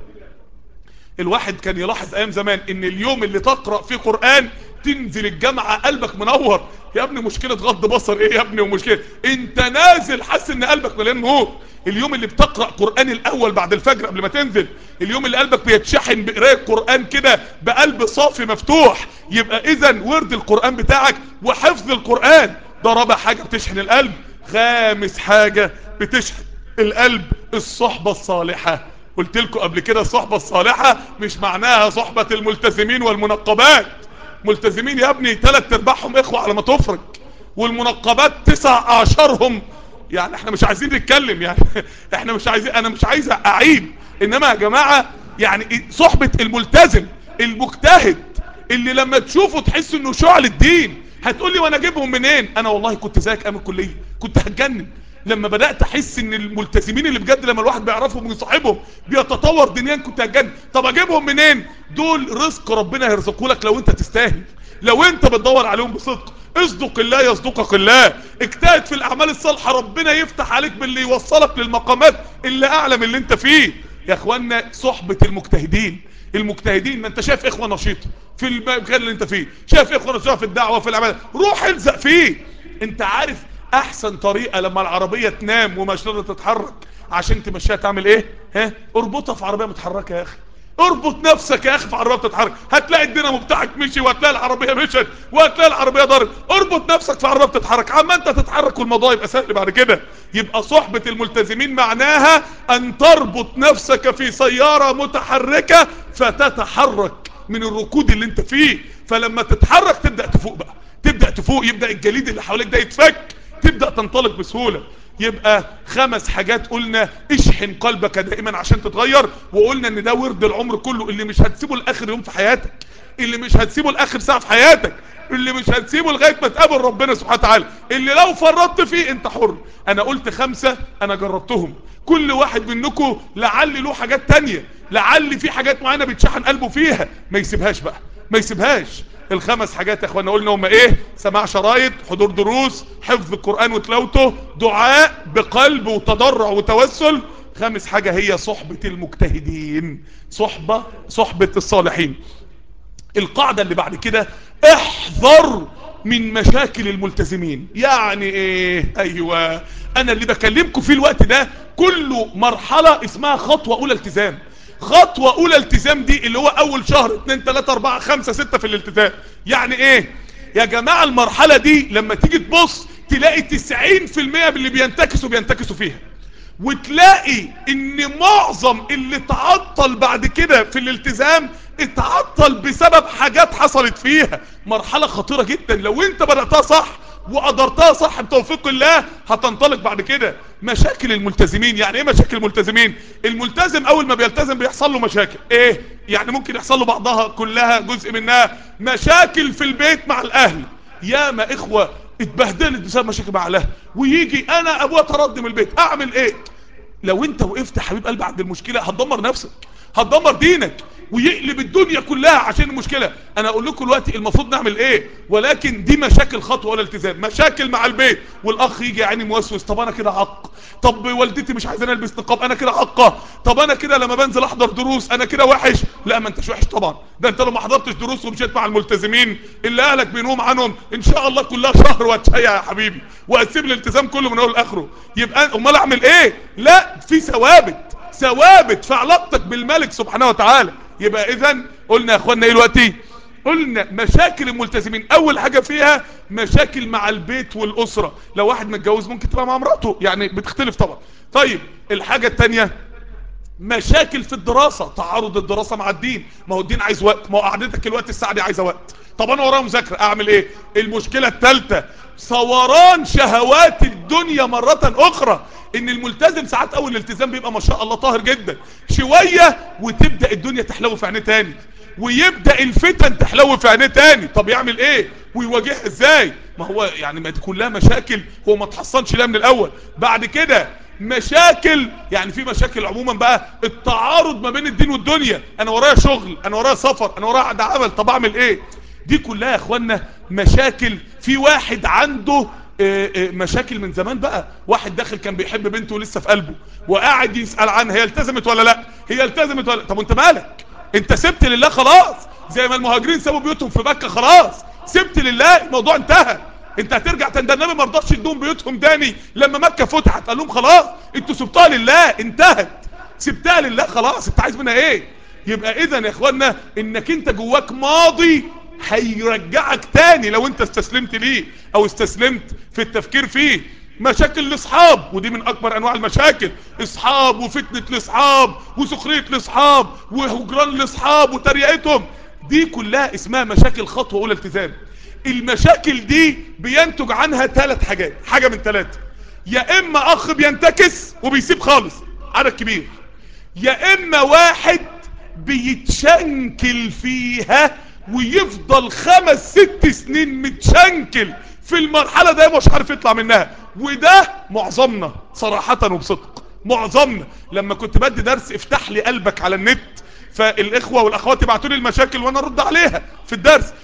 الواحد كان يلاحظ ايام زمان ان اليوم اللي تقرأ فيه قرآن تنزل الجامعة قلبك منور يا ابني مشكلة غض بصر ايه يا ابني ومشكلة انت نازل حاسس ان قلبك مليان نور اليوم اللي بتقرأ قرآن الاول بعد الفجر قبل ما تنزل اليوم اللي قلبك بيتشحن بقراءة قرآن كده بقلب صافي مفتوح يبقى اذا ورد القرآن بتاعك وحفظ القرآن ده رابع حاجة بتشحن القلب خامس حاجة بتشحن القلب الصحبة الصالحة قلت لكم قبل كده الصحبة الصالحة مش معناها صحبة الملتزمين والمنقبات ملتزمين يا ابني ثلاث ارباعهم اخوة على ما تفرج والمنقبات تسع اعشارهم يعني احنا مش عايزين نتكلم يعني احنا مش عايزين انا مش عايز اعيب انما يا جماعة يعني صحبة الملتزم المجتهد اللي لما تشوفه تحس انه شعل الدين هتقولي وانا اجيبهم منين انا والله كنت زيك ايام الكلية كنت هتجنن لما بدأت احس ان الملتزمين اللي بجد لما الواحد بيعرفهم ويصاحبهم بيتطور دنيا كنت هتجنن طب اجيبهم منين دول رزق ربنا هيرزقه لك لو انت تستاهل لو انت بتدور عليهم بصدق اصدق الله يصدقك الله اجتهد في الاعمال الصالحة ربنا يفتح عليك باللي يوصلك للمقامات اللي اعلى من اللي انت فيه يا اخوانا صحبة المجتهدين المجتهدين ما انت شايف اخوة نشيطة في المكان اللي انت فيه شايف اخوة نشيطة في الدعوة في العمل روح الزق فيه انت عارف احسن طريقة لما العربية تنام ومش قادرة تتحرك عشان تمشيها تعمل ايه ها اربطها في عربية متحركة يا اخي اربط نفسك يا اخي في عربيه بتتحرك هتلاقي الدينامو بتاعك مشي وهتلاقي العربيه مشت وهتلاقي العربيه ضرب اربط نفسك في عربيه بتتحرك عما انت تتحرك والموضوع يبقى سهل بعد كده يبقى صحبه الملتزمين معناها ان تربط نفسك في سياره متحركه فتتحرك من الركود اللي انت فيه فلما تتحرك تبدا تفوق بقى تبدا تفوق يبدا الجليد اللي حواليك ده يتفك تبدا تنطلق بسهوله يبقى خمس حاجات قلنا اشحن قلبك دائما عشان تتغير وقلنا ان ده ورد العمر كله اللي مش هتسيبه لاخر يوم في حياتك اللي مش هتسيبه لاخر ساعه في حياتك اللي مش هتسيبه لغايه ما تقابل ربنا سبحانه وتعالى اللي لو فرطت فيه انت حر انا قلت خمسة انا جربتهم كل واحد منكم لعل له حاجات تانية لعل في حاجات معينه بيتشحن قلبه فيها ما يسيبهاش بقى ما يسيبهاش الخمس حاجات يا اخوانا قلنا هم ايه سماع شرايط حضور دروس حفظ القرآن وتلاوته دعاء بقلب وتضرع وتوسل خامس حاجة هي صحبة المجتهدين صحبة صحبة الصالحين القاعدة اللي بعد كده احذر من مشاكل الملتزمين يعني ايه ايوه انا اللي بكلمكم فيه الوقت ده كله مرحلة اسمها خطوة اولى التزام خطوة اولى التزام دي اللي هو اول شهر 2 3 4 5 6 في الالتزام يعني ايه يا جماعة المرحلة دي لما تيجي تبص تلاقي 90% من اللي بينتكسوا بينتكسوا فيها وتلاقي ان معظم اللي تعطل بعد كده في الالتزام اتعطل بسبب حاجات حصلت فيها مرحلة خطيرة جدا لو انت بدأتها صح وقدرتها صح بتوفيق الله هتنطلق بعد كده مشاكل الملتزمين يعني ايه مشاكل الملتزمين الملتزم اول ما بيلتزم بيحصل له مشاكل ايه يعني ممكن يحصل له بعضها كلها جزء منها مشاكل في البيت مع الاهل ياما اخوة اتبهدلت بسبب مشاكل مع الاهل ويجي انا ابويا ترد من البيت اعمل ايه لو انت وقفت حبيب قلبي عند المشكلة هتدمر نفسك هتدمر دينك ويقلب الدنيا كلها عشان المشكلة انا اقول لكم دلوقتي المفروض نعمل ايه ولكن دي مشاكل خطوة ولا التزام مشاكل مع البيت والاخ يجي يعني موسوس طب انا كده عق طب والدتي مش عايزاني البس نقاب انا كده عقة طب انا كده لما بنزل احضر دروس انا كده وحش لا ما انتش وحش طبعا ده انت لو ما حضرتش دروس ومشيت مع الملتزمين اللي اهلك بينهم عنهم ان شاء الله كلها شهر وهتشيع يا حبيبي وهتسيب الالتزام كله من اول لاخره يبقى امال اعمل ايه لا في ثوابت ثوابت في علاقتك بالملك سبحانه وتعالى يبقى اذا قلنا يا اخوانا ايه دلوقتي قلنا مشاكل الملتزمين اول حاجة فيها مشاكل مع البيت والاسرة لو واحد متجوز ممكن تبقى مع مراته يعني بتختلف طبعا طيب الحاجة التانية مشاكل في الدراسة تعارض الدراسة مع الدين ما هو الدين عايز وقت ما هو قعدتك الوقت الساعة دي عايزة وقت طب انا ورايا مذاكرة اعمل ايه المشكلة الثالثة ثوران شهوات الدنيا مرة اخرى ان الملتزم ساعات اول الالتزام بيبقى ما شاء الله طاهر جدا شوية وتبدأ الدنيا تحلو في عينيه تاني ويبدأ الفتن تحلو في عينيه تاني طب يعمل ايه ويواجهها ازاي ما هو يعني ما دي كلها مشاكل هو ما تحصنش لها من الاول بعد كده مشاكل يعني في مشاكل عموما بقى التعارض ما بين الدين والدنيا انا ورايا شغل انا ورايا سفر انا ورايا عقد عمل طب اعمل ايه دي كلها يا اخوانا مشاكل في واحد عنده اه اه مشاكل من زمان بقى واحد داخل كان بيحب بنته لسه في قلبه وقاعد يسأل عنها هي التزمت ولا لا هي التزمت ولا طب انت مالك انت سبت لله خلاص زي ما المهاجرين سابوا بيوتهم في مكة خلاص سبت لله الموضوع انتهى انت هترجع ده النبي ما رضاش يدوم بيوتهم تاني لما مكة فتحت قال لهم خلاص انتوا سبتوها لله انتهت سبتها لله خلاص انت عايز منها ايه يبقى اذا يا اخوانا انك انت جواك ماضي هيرجعك تاني لو انت استسلمت ليه او استسلمت في التفكير فيه مشاكل الاصحاب ودي من اكبر انواع المشاكل اصحاب وفتنة الاصحاب وسخرية الاصحاب وهجران الاصحاب وتريقتهم دي كلها اسمها مشاكل خطوة اولى التزام المشاكل دي بينتج عنها ثلاث حاجات حاجة من ثلاثة يا اما اخ بينتكس وبيسيب خالص عدد كبير يا اما واحد بيتشنكل فيها ويفضل خمس ست سنين متشنكل في المرحلة ده مش عارف يطلع منها وده معظمنا صراحة وبصدق معظمنا لما كنت بدي درس افتح لي قلبك على النت فالاخوة والاخوات يبعتوا لي المشاكل وانا ارد عليها في الدرس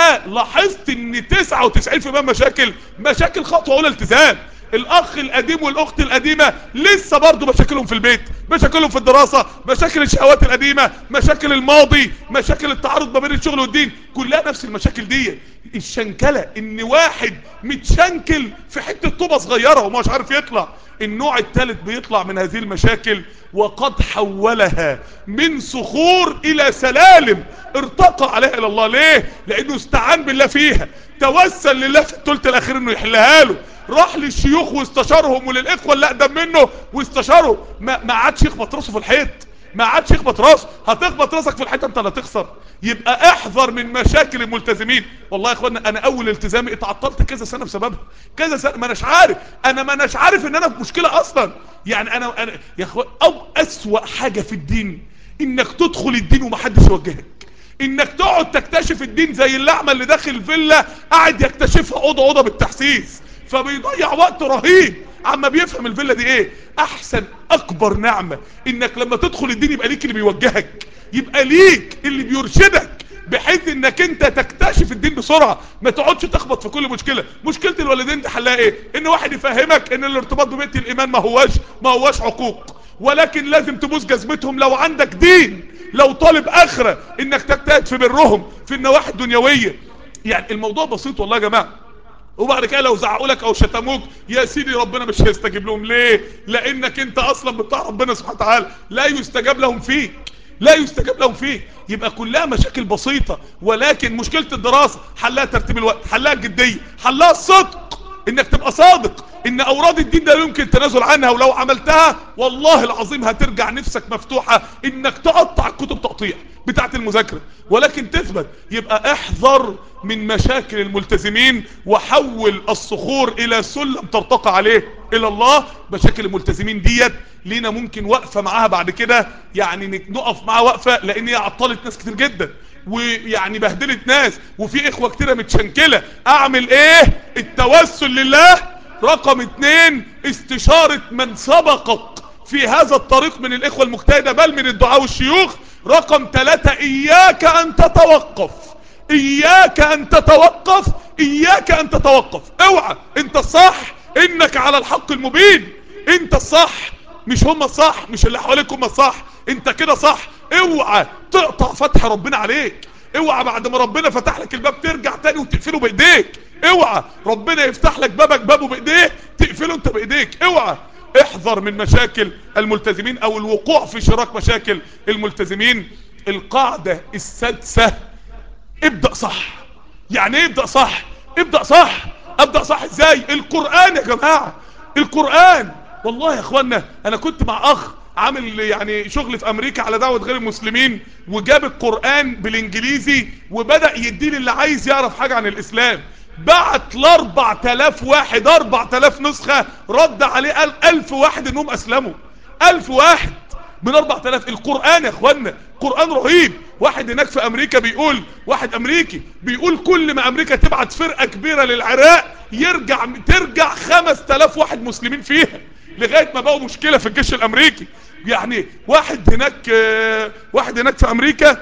فلاحظت ان 99% من مشاكل مشاكل خطوة اولى التزام الاخ القديم والاخت القديمة لسه برضو مشاكلهم في البيت مشاكلهم في الدراسة مشاكل الشهوات القديمة مشاكل الماضي مشاكل التعارض ما بين الشغل والدين كلها نفس المشاكل دي الشنكلة ان واحد متشنكل في حتة طوبة صغيرة ومش عارف يطلع النوع الثالث بيطلع من هذه المشاكل وقد حولها من صخور الى سلالم ارتقى عليها الى الله ليه لانه استعان بالله فيها توسل لله في الثلث الاخير انه يحلها له راح للشيوخ واستشارهم وللاخوه اللي اقدم منه واستشاروا ما, ما عادش يخبط راسه في الحيط ما عادش يخبط راسه هتخبط راسك في الحيط انت اللي هتخسر يبقى احذر من مشاكل الملتزمين والله يا اخوانا انا اول التزامي اتعطلت كذا سنه بسببها كذا سنه ما اناش عارف انا ما اناش عارف ان انا في مشكله اصلا يعني انا, أنا يا اخوان او اسوا حاجه في الدين انك تدخل الدين ومحدش يوجهك انك تقعد تكتشف الدين زي اللعمه اللي داخل الفيلا قاعد يكتشفها اوضه اوضه بالتحسيس فبيضيع وقت رهيب عما بيفهم الفيلا دي ايه احسن اكبر نعمة انك لما تدخل الدين يبقى ليك اللي بيوجهك يبقى ليك اللي بيرشدك بحيث انك انت تكتشف الدين بسرعة ما تقعدش تخبط في كل مشكلة مشكلة الوالدين دي حلها ايه ان واحد يفهمك ان الارتباط ببيت الايمان ما هواش ما هواش عقوق ولكن لازم تبوس جزمتهم لو عندك دين لو طالب اخرة انك تجتهد في برهم في النواحي الدنيوية يعني الموضوع بسيط والله يا جماعة وبعد كده لو زعقوا لك او شتموك يا سيدي ربنا مش هيستجيب لهم ليه لانك انت اصلا بتاع ربنا سبحانه وتعالى لا يستجاب لهم فيك لا يستجاب لهم فيه يبقى كلها مشاكل بسيطة ولكن مشكلة الدراسة حلها ترتيب الوقت حلها الجدية حلها الصدق انك تبقى صادق ان اوراد الدين ده يمكن التنازل عنها ولو عملتها والله العظيم هترجع نفسك مفتوحة انك تقطع الكتب تقطيع بتاعت المذاكرة ولكن تثبت يبقى احذر من مشاكل الملتزمين وحول الصخور الى سلم ترتقى عليه الى الله مشاكل الملتزمين ديت لينا ممكن وقفة معاها بعد كده يعني نقف معاها وقفة لان هي عطلت ناس كتير جدا ويعني بهدلت ناس وفي اخوة كتيرة متشنكلة اعمل ايه التوسل لله رقم اتنين استشارة من سبقك في هذا الطريق من الاخوة المجتهدة بل من الدعاء والشيوخ رقم ثلاثة اياك ان تتوقف اياك ان تتوقف اياك ان تتوقف اوعى انت الصح انك على الحق المبين انت الصح مش هم الصح مش اللي حواليك هم الصح انت كده صح اوعى تقطع فتح ربنا عليك اوعى بعد ما ربنا فتح لك الباب ترجع تاني وتقفله بايديك اوعى ربنا يفتح لك بابك بابه بايديه تقفله انت بايديك اوعى احذر من مشاكل الملتزمين او الوقوع في شراك مشاكل الملتزمين القاعدة السادسة ابدأ صح يعني ايه ابدأ صح ابدأ صح ابدأ صح ازاي القرآن يا جماعة القرآن والله يا اخوانا انا كنت مع اخ عامل يعني شغل في امريكا على دعوة غير المسلمين وجاب القرآن بالانجليزي وبدأ يدين اللي عايز يعرف حاجة عن الاسلام بعت لاربع تلاف واحد اربع تلاف نسخة رد عليه قال الف واحد انهم اسلموا الف واحد من اربع تلاف القرآن يا اخوانا قرآن رهيب واحد هناك في امريكا بيقول واحد امريكي بيقول كل ما امريكا تبعت فرقة كبيرة للعراق يرجع ترجع خمس تلاف واحد مسلمين فيها لغاية ما بقوا مشكلة في الجيش الامريكي يعني واحد هناك واحد هناك في امريكا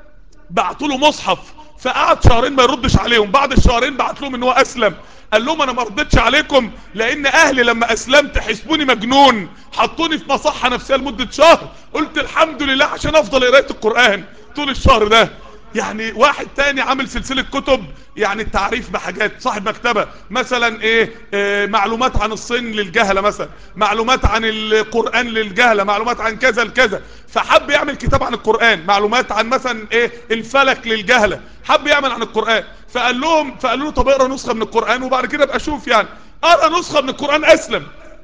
بعتوا له مصحف فقعد شهرين ما يردش عليهم بعد الشهرين بعت لهم ان هو اسلم قال لهم انا ما ردتش عليكم لان اهلي لما اسلمت حسبوني مجنون حطوني في مصحة نفسية لمدة شهر قلت الحمد لله عشان افضل قرايه القرآن طول الشهر ده يعني واحد تاني عامل سلسلة كتب يعني التعريف بحاجات صاحب مكتبة مثلا ايه, إيه معلومات عن الصين للجهلة مثلا معلومات عن القرآن للجهلة معلومات عن كذا لكذا فحب يعمل كتاب عن القرآن معلومات عن مثلا ايه الفلك للجهلة حب يعمل عن القرآن فقال لهم فقالوا له طب اقرا نسخة من القرآن وبعد كده ابقى اشوف يعني اقرا نسخة من القرآن اسلم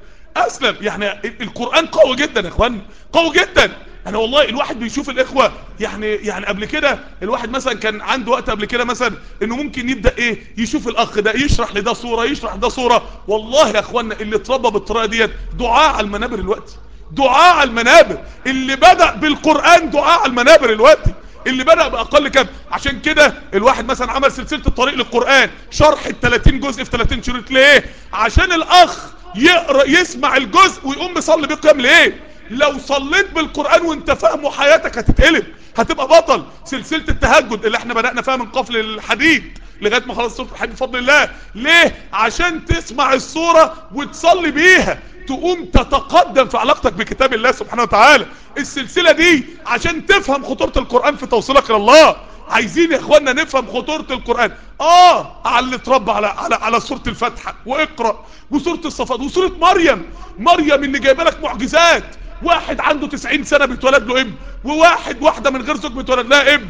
اسلم يعني القرآن قوي جدا يا اخوان قوي جدا انا والله الواحد بيشوف الاخوة يعني يعني قبل كده الواحد مثلا كان عنده وقت قبل كده مثلا انه ممكن يبدأ ايه يشوف الاخ ده يشرح لده صورة يشرح ده صورة والله يا اخوانا اللي اتربى بالطريقة ديت دعاء على المنابر الوقت دعاء على المنابر اللي بدأ بالقرآن دعاء على المنابر الوقت اللي بدأ بأقل كام عشان كده الواحد مثلا عمل سلسلة الطريق للقرآن شرح ال 30 جزء في 30 شريط ليه عشان الاخ يقرأ يسمع الجزء ويقوم بيصلي بيه قيام ليه لو صليت بالقرآن وانت فاهمه حياتك هتتقلب هتبقى بطل سلسلة التهجد اللي احنا بدأنا فيها من قفل الحديد لغاية ما خلص سورة الحديد بفضل الله ليه عشان تسمع السورة وتصلي بيها تقوم تتقدم في علاقتك بكتاب الله سبحانه وتعالى السلسلة دي عشان تفهم خطورة القرآن في توصيلك الى الله عايزين يا اخوانا نفهم خطورة القرآن اه على اللي اتربى على, على, على سورة الفاتحة واقرأ وسورة الصفات وسورة مريم مريم اللي جايبه لك معجزات واحد عنده 90 سنة بيتولد له ابن وواحد واحدة من غير زوج بيتولد لها ابن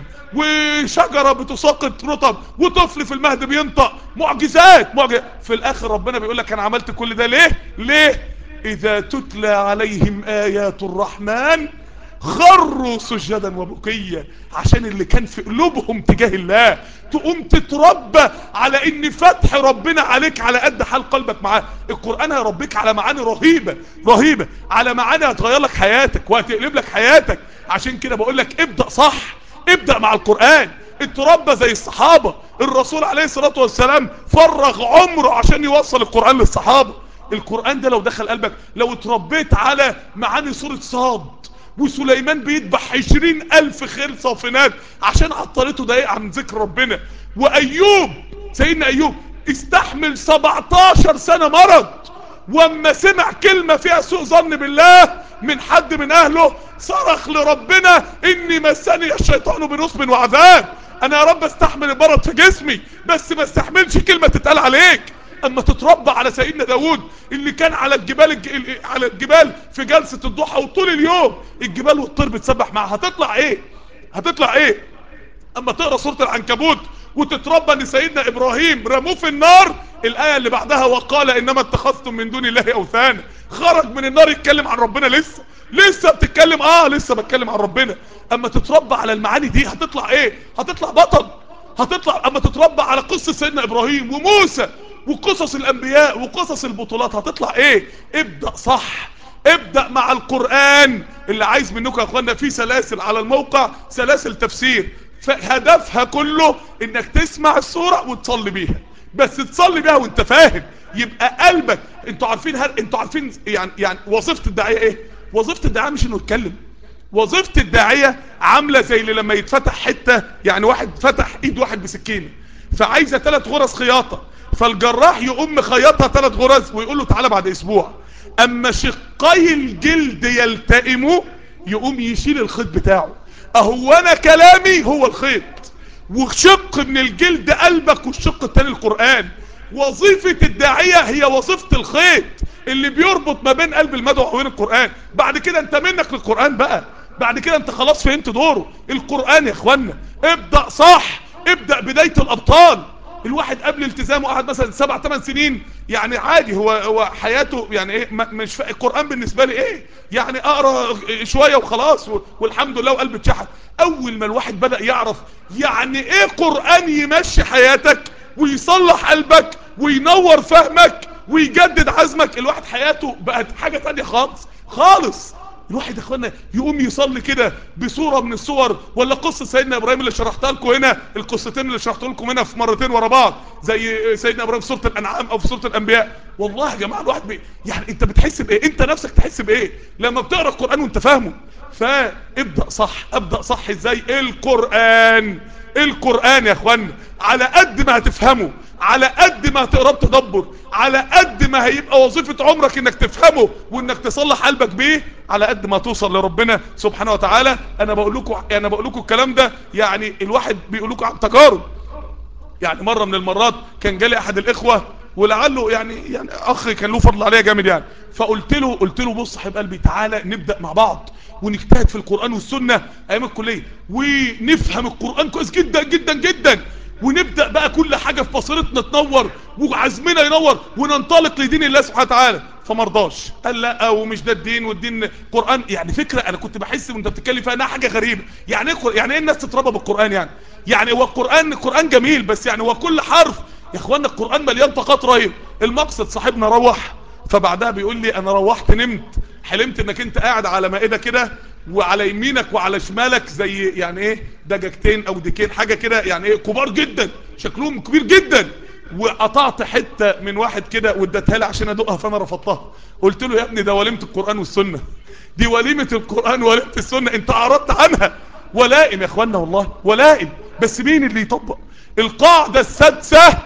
وشجرة بتساقط رطب وطفل في المهد بينطق معجزات معجزات في الاخر ربنا بيقول لك انا عملت كل ده ليه ليه اذا تتلى عليهم ايات الرحمن خروا سجدا وبكيا عشان اللي كان في قلوبهم تجاه الله تقوم تتربى على ان فتح ربنا عليك على قد حال قلبك معاه القرآن هيربيك على معاني رهيبة رهيبة على معاني هتغير لك حياتك وهتقلب لك حياتك عشان كده بقول لك ابدأ صح ابدأ مع القرآن اتربى زي الصحابة الرسول عليه الصلاة والسلام فرغ عمره عشان يوصل القرآن للصحابة القرآن ده لو دخل قلبك لو اتربيت على معاني سورة صاد وسليمان بيذبح عشرين الف خيل صافنات عشان عطلته دقيقة عن ذكر ربنا وايوب سيدنا ايوب استحمل 17 سنة مرض واما سمع كلمة فيها سوء ظن بالله من حد من اهله صرخ لربنا اني مسني الشيطان بنصب وعذاب انا يا رب استحمل المرض في جسمي بس ما استحملش كلمة تتقال عليك اما تتربى على سيدنا داود اللي كان على الجبال الج... على الجبال في جلسة الضحى وطول اليوم الجبال والطير بتسبح معها هتطلع ايه هتطلع ايه اما تقرا سورة العنكبوت وتتربى ان سيدنا ابراهيم رموه في النار الايه اللي بعدها وقال انما اتخذتم من دون الله اوثانا خرج من النار يتكلم عن ربنا لسه لسه بتتكلم اه لسه بتكلم عن ربنا اما تتربى على المعاني دي هتطلع ايه هتطلع بطل هتطلع اما تتربى على قصة سيدنا ابراهيم وموسى وقصص الانبياء وقصص البطولات هتطلع ايه ابدأ صح ابدأ مع القرآن اللي عايز منكم يا اخوانا في سلاسل على الموقع سلاسل تفسير هدفها كله انك تسمع السورة وتصلي بيها بس تصلي بيها وانت فاهم يبقى قلبك انتوا عارفين هل... انتوا عارفين يعني يعني وظيفة الداعية ايه وظيفة الداعية مش انه يتكلم وظيفة الداعية عاملة زي اللي لما يتفتح حتة يعني واحد فتح ايد واحد بسكينة فعايزة ثلاث غرز خياطة فالجراح يقوم مخيطها ثلاث غرز ويقول له تعالى بعد اسبوع اما شقي الجلد يلتئموا يقوم يشيل الخيط بتاعه اهو انا كلامي هو الخيط وشق من الجلد قلبك والشق التاني القرآن وظيفة الداعية هي وظيفة الخيط اللي بيربط ما بين قلب المدعو وبين القرآن بعد كده انت منك للقرآن بقى بعد كده انت خلاص فهمت دوره القرآن يا اخوانا ابدأ صح ابدأ بداية الابطال الواحد قبل التزامه قعد مثلا سبع ثمان سنين يعني عادي هو هو حياته يعني ايه مش فا... القران بالنسبه لي ايه يعني اقرا شويه وخلاص والحمد لله وقلبي اتشحن اول ما الواحد بدا يعرف يعني ايه قران يمشي حياتك ويصلح قلبك وينور فهمك ويجدد عزمك الواحد حياته بقت حاجه ثانيه خالص خالص الواحد يا اخوانا يقوم يصلي كده بصورة من الصور ولا قصة سيدنا ابراهيم اللي شرحتها لكم هنا القصتين اللي شرحت لكم هنا في مرتين ورا بعض زي سيدنا ابراهيم في سورة الانعام او في سورة الانبياء والله يا جماعة الواحد بي يعني انت بتحس بايه انت نفسك تحس بايه لما بتقرأ القرآن وانت فاهمه فابدأ صح ابدأ صح ازاي القرآن القرآن يا اخوانا على قد ما هتفهمه على قد ما هتقراه بتدبر على قد ما هيبقى وظيفة عمرك انك تفهمه وانك تصلح قلبك بيه على قد ما توصل لربنا سبحانه وتعالى انا بقول لكم انا بقول لكم الكلام ده يعني الواحد بيقول لكم عن تجارب يعني مرة من المرات كان جالي احد الاخوة ولعله يعني يعني اخ كان له فضل عليا جامد يعني فقلت له قلت له بص حبيب قلبي تعالى نبدا مع بعض ونجتهد في القران والسنه ايام الكليه ونفهم القران كويس جدا جدا جدا ونبدأ بقى كل حاجة في بصيرتنا تنور وعزمنا ينور وننطلق لدين الله سبحانه وتعالى فمرضاش قال لا ومش ده الدين والدين قرآن يعني فكرة انا كنت بحس وانت بتتكلم فيها انها حاجة غريبة يعني ايه يعني ايه الناس تتربى بالقرآن يعني يعني هو القرآن القرآن جميل بس يعني هو كل حرف يا اخوانا القرآن مليان طاقات رهيب المقصد صاحبنا روح فبعدها بيقول لي انا روحت نمت حلمت انك انت قاعد على مائدة كده وعلى يمينك وعلى شمالك زي يعني ايه دجاجتين او ديكين حاجة كده يعني ايه كبار جدا شكلهم كبير جدا وقطعت حتة من واحد كده واديتها لي عشان ادوقها فانا رفضتها قلت له يا ابني ده وليمة القرآن والسنة دي وليمة القرآن وليمة السنة انت اعرضت عنها ولائم يا اخوانا والله ولائم بس مين اللي يطبق القاعدة السادسة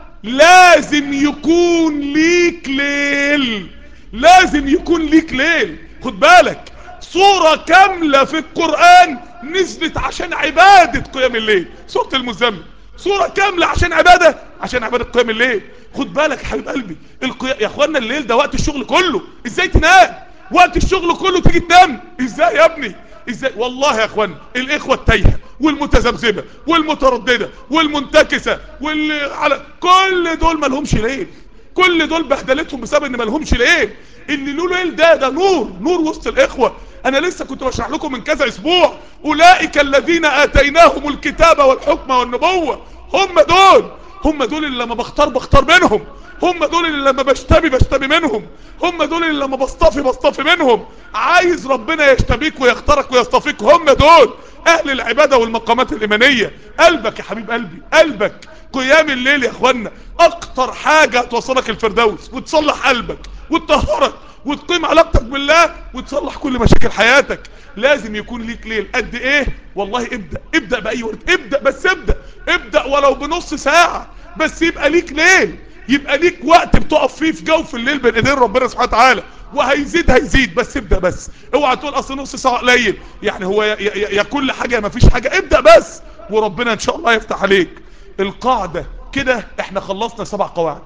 لازم يكون ليك ليل لازم يكون ليك ليل خد بالك صورة كاملة في القرآن نزلت عشان عبادة قيام الليل سورة المزمل صورة كاملة عشان عبادة عشان عبادة قيام الليل خد بالك حبيب قلبي القيا... يا اخوانا الليل ده وقت الشغل كله ازاي تنام وقت الشغل كله تيجي تنام ازاي يا ابني ازاي والله يا اخوانا الاخوة التايهة والمتذبذبة والمترددة والمنتكسة واللي على كل دول مالهمش ليل كل دول بهدلتهم بسبب ان مالهمش ليل اللي له ليل ده ده نور نور وسط الاخوة انا لسه كنت بشرح لكم من كذا اسبوع اولئك الذين اتيناهم الكتاب والحكم والنبوة هم دول هم دول اللي لما بختار بختار منهم هم دول اللي لما بشتبي بشتبي منهم هم دول اللي لما بصطفي بصطفي منهم عايز ربنا يشتبيك ويختارك ويصطفيك هم دول اهل العبادة والمقامات الايمانية قلبك يا حبيب قلبي قلبك قيام الليل يا اخوانا اكتر حاجة توصلك الفردوس وتصلح قلبك وتطهرك وتقيم علاقتك بالله وتصلح كل مشاكل حياتك لازم يكون ليك ليل قد ايه والله ابدأ ابدأ بأي ورد ابدأ بس ابدأ ابدأ ولو بنص ساعة بس يبقى ليك ليل يبقى ليك وقت بتقف فيه في جوف الليل بين ايدين ربنا سبحانه وتعالى وهيزيد هيزيد بس ابدأ بس اوعى تقول اصل نص ساعة قليل يعني هو يا, يا, يا كل حاجة يا مفيش حاجة ابدأ بس وربنا ان شاء الله يفتح عليك القاعدة كده احنا خلصنا سبع قواعد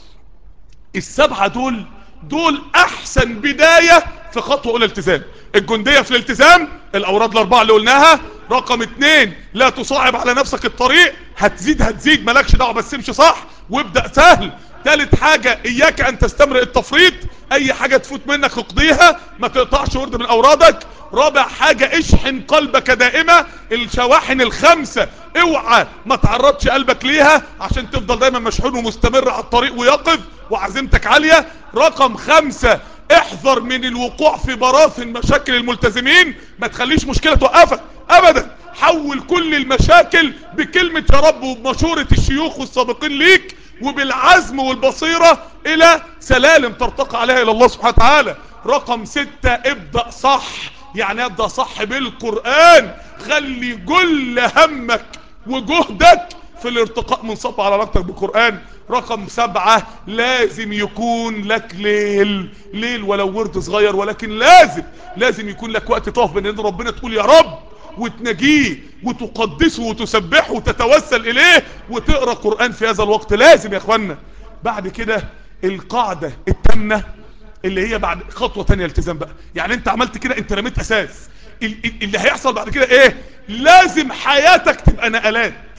السبعة دول دول احسن بداية في خطوة اولى التزام الجندية في الالتزام الاوراد الاربعة اللي قلناها رقم اتنين لا تصعب على نفسك الطريق هتزيد هتزيد مالكش دعوة بس امشي صح وابدأ سهل ثالث حاجة اياك ان تستمر التفريط اي حاجة تفوت منك اقضيها ما تقطعش ورد من اورادك رابع حاجة اشحن قلبك دائما الشواحن الخمسة اوعى ما تعرضش قلبك ليها عشان تفضل دايما مشحون ومستمر على الطريق ويقف وعزيمتك عالية رقم خمسة احذر من الوقوع في براثن مشاكل الملتزمين ما تخليش مشكلة توقفك ابدا حول كل المشاكل بكلمة يا رب وبمشورة الشيوخ والسابقين ليك وبالعزم والبصيرة الى سلالم ترتقى عليها الى الله سبحانه وتعالى رقم ستة ابدأ صح يعني ابدأ صح بالقرآن خلي كل همك وجهدك في الارتقاء من صف على علاقتك بالقرآن رقم سبعة لازم يكون لك ليل ليل ولو ورد صغير ولكن لازم لازم يكون لك وقت تقف بين يد ربنا تقول يا رب وتنجيه وتقدسه وتسبحه وتتوسل اليه وتقرأ قرآن في هذا الوقت لازم يا اخوانا بعد كده القاعدة التامنة اللي هي بعد خطوة تانية التزام بقى يعني انت عملت كده انت رميت اساس اللي هيحصل بعد كده ايه لازم حياتك تبقى نقلات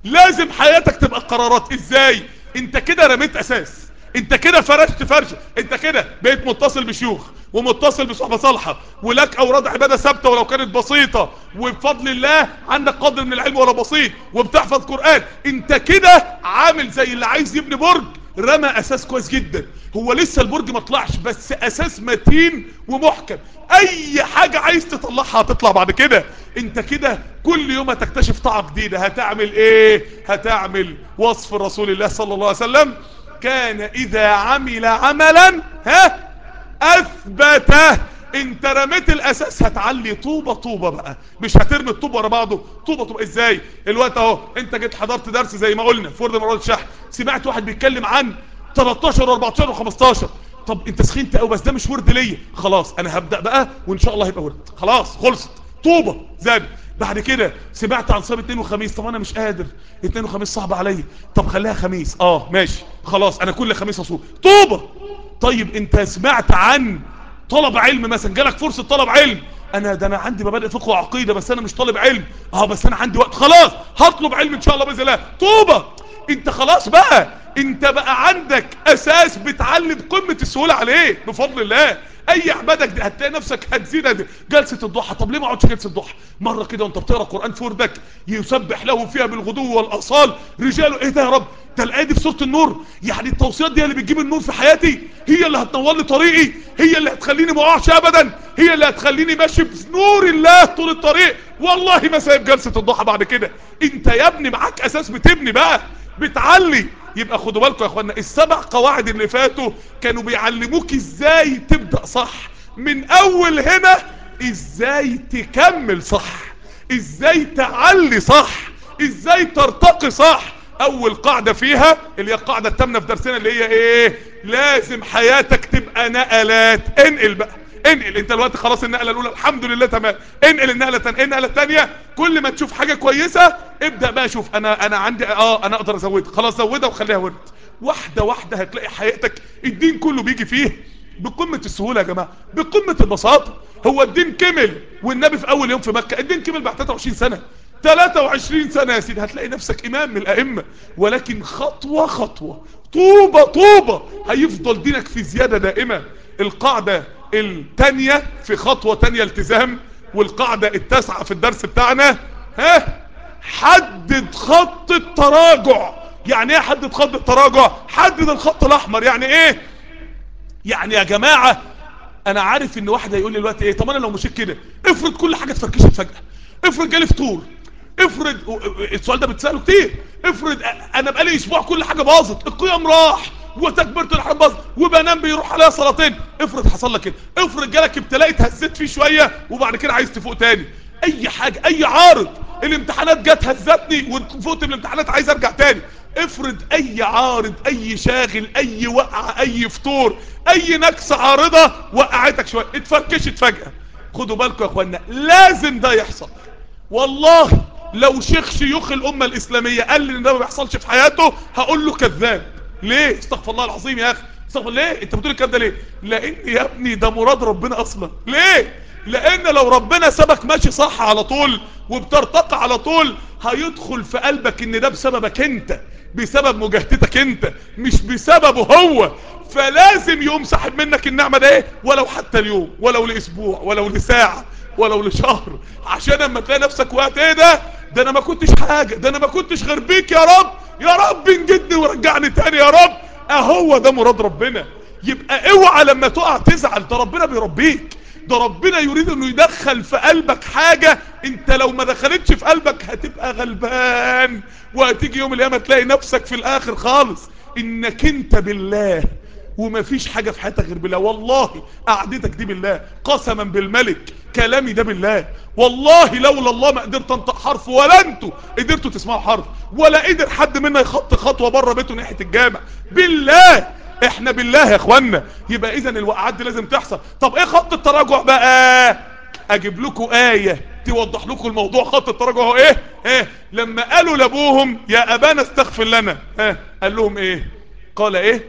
لازم حياتك تبقى قرارات ازاي انت كده رميت اساس انت كده فرشت فرشه انت كده بقيت متصل بشيوخ ومتصل بصحبه صالحه ولك اوراد عباده ثابته ولو كانت بسيطه وبفضل الله عندك قدر من العلم ولا بسيط وبتحفظ قران انت كده عامل زي اللي عايز يبني برج رمى اساس كويس جدا هو لسه البرج ما طلعش بس اساس متين ومحكم اي حاجة عايز تطلعها هتطلع بعد كده انت كده كل يوم هتكتشف طاعة جديدة هتعمل ايه هتعمل وصف رسول الله صلى الله عليه وسلم كان اذا عمل عملا ها اثبته انت رميت الاساس هتعلي طوبة طوبة بقى مش هترمي الطوبة ورا بعضه طوبة طوبة ازاي الوقت اهو انت جيت حضرت درس زي ما قلنا في ورد مرات الشحن سمعت واحد بيتكلم عن 13 و14 و15 طب انت سخنت قوي بس ده مش ورد ليا خلاص انا هبدأ بقى وان شاء الله هيبقى ورد خلاص خلصت طوبة زاد بعد كده سمعت عن صيام اثنين وخميس طب انا مش قادر اثنين وخميس صعب عليا طب خليها خميس اه ماشي خلاص انا كل خميس اصوم طوبة طيب انت سمعت عن طلب علم مثلا جالك فرصة طلب علم انا ده انا عندي مبادئ فقه وعقيدة بس انا مش طالب علم اه بس انا عندي وقت خلاص هطلب علم ان شاء الله باذن الله طوبة انت خلاص بقى انت بقى عندك اساس بتعلم قمة السهولة عليه بفضل الله اي عبادك دي هتلاقي نفسك هتزيد جلسة الضحى طب ليه ما اقعدش جلسة الضحى مرة كده وانت بتقرا قرآن في وردك يسبح له فيها بالغدو والاصال رجاله ايه ده يا رب ده الايه دي في سوره النور يعني التوصيات دي اللي بتجيب النور في حياتي هي اللي هتنور لي طريقي هي اللي هتخليني ما اقعش ابدا هي اللي هتخليني ماشي في نور الله طول الطريق والله ما سايب جلسة الضحى بعد كده انت يا ابني معاك اساس بتبني بقى بتعلي يبقى خدوا بالكم يا اخوانا السبع قواعد اللي فاتوا كانوا بيعلموك ازاي تبدأ صح من اول هنا ازاي تكمل صح ازاي تعلي صح ازاي ترتقي صح اول قاعدة فيها اللي هي القاعدة التامنة في درسنا اللي هي ايه لازم حياتك تبقى نقلات انقل بقى انقل انت دلوقتي خلاص النقله الاولى الحمد لله تمام انقل النقله الثانيه النقله الثانيه كل ما تشوف حاجه كويسه ابدا بقى شوف انا انا عندي اه انا اقدر ازودها خلاص زودها وخليها ورد واحده واحده هتلاقي حياتك الدين كله بيجي فيه بقمه السهوله يا جماعه بقمه البساطه هو الدين كمل والنبي في اول يوم في مكه الدين كمل بعد 23 سنه 23 سنة يا سيدي هتلاقي نفسك امام من الائمة ولكن خطوة خطوة طوبة طوبة هيفضل دينك في زيادة دائمة القاعدة التانية في خطوة تانية التزام والقاعدة التاسعة في الدرس بتاعنا ها حدد خط التراجع يعني ايه حدد خط التراجع حدد الخط الاحمر يعني ايه يعني يا جماعة انا عارف ان واحد هيقول لي دلوقتي ايه طب انا لو مشيت كده افرض كل حاجة اتفركشت فجأة افرض جالي فطور افرض السؤال ده بتسأله كتير افرض انا بقالي اسبوع كل حاجة باظت القيام راح وتكبيرة الاحرام باظت وبنام بيروح عليها صلاتين افرض حصل لك كده افرض جالك ابتلاء اتهزت فيه شوية وبعد كده عايز تفوق تاني اي حاجة اي عارض الامتحانات جت هزتني وفوقت من الامتحانات عايز ارجع تاني افرض اي عارض اي شاغل اي وقعة اي فطور اي نكسة عارضة وقعتك شوية اتفركشت فجأة خدوا بالكم يا اخوانا لازم ده يحصل والله لو شيخ شيوخ الامة الاسلامية قال لي ان ده ما بيحصلش في حياته هقول له كذاب ليه استغفر الله العظيم يا اخي استغفر ليه انت بتقول الكلام ده ليه لان يا ابني ده مراد ربنا اصلا ليه لان لو ربنا سابك ماشي صح على طول وبترتقى على طول هيدخل في قلبك ان ده بسببك انت بسبب مجاهدتك انت مش بسببه هو فلازم يقوم ساحب منك النعمة ده ايه ولو حتى اليوم ولو لاسبوع ولو لساعة ولو لشهر عشان اما تلاقي نفسك وقت ايه ده ده انا ما كنتش حاجة ده انا ما كنتش غير بيك يا رب يا رب انجدني ورجعني تاني يا رب اهو ده مراد ربنا يبقى اوعى لما تقع تزعل ده ربنا بيربيك ده ربنا يريد انه يدخل في قلبك حاجة انت لو ما دخلتش في قلبك هتبقى غلبان وهتيجي يوم القيامة تلاقي نفسك في الاخر خالص انك انت بالله وما فيش حاجة في حياتك غير بالله والله قعدتك دي بالله قسما بالملك كلامي ده بالله والله لولا الله ما قدرت انطق حرف ولا انتوا قدرتوا تسمعوا حرف ولا قدر حد منا يخط خطوة بره بيته ناحية الجامع بالله احنا بالله يا اخوانا يبقى اذا الوقعات دي لازم تحصل طب ايه خط التراجع بقى اجيب لكم آية توضح لكم الموضوع خط التراجع هو ايه ايه لما قالوا لابوهم يا ابانا استغفر لنا اه قال لهم ايه قال ايه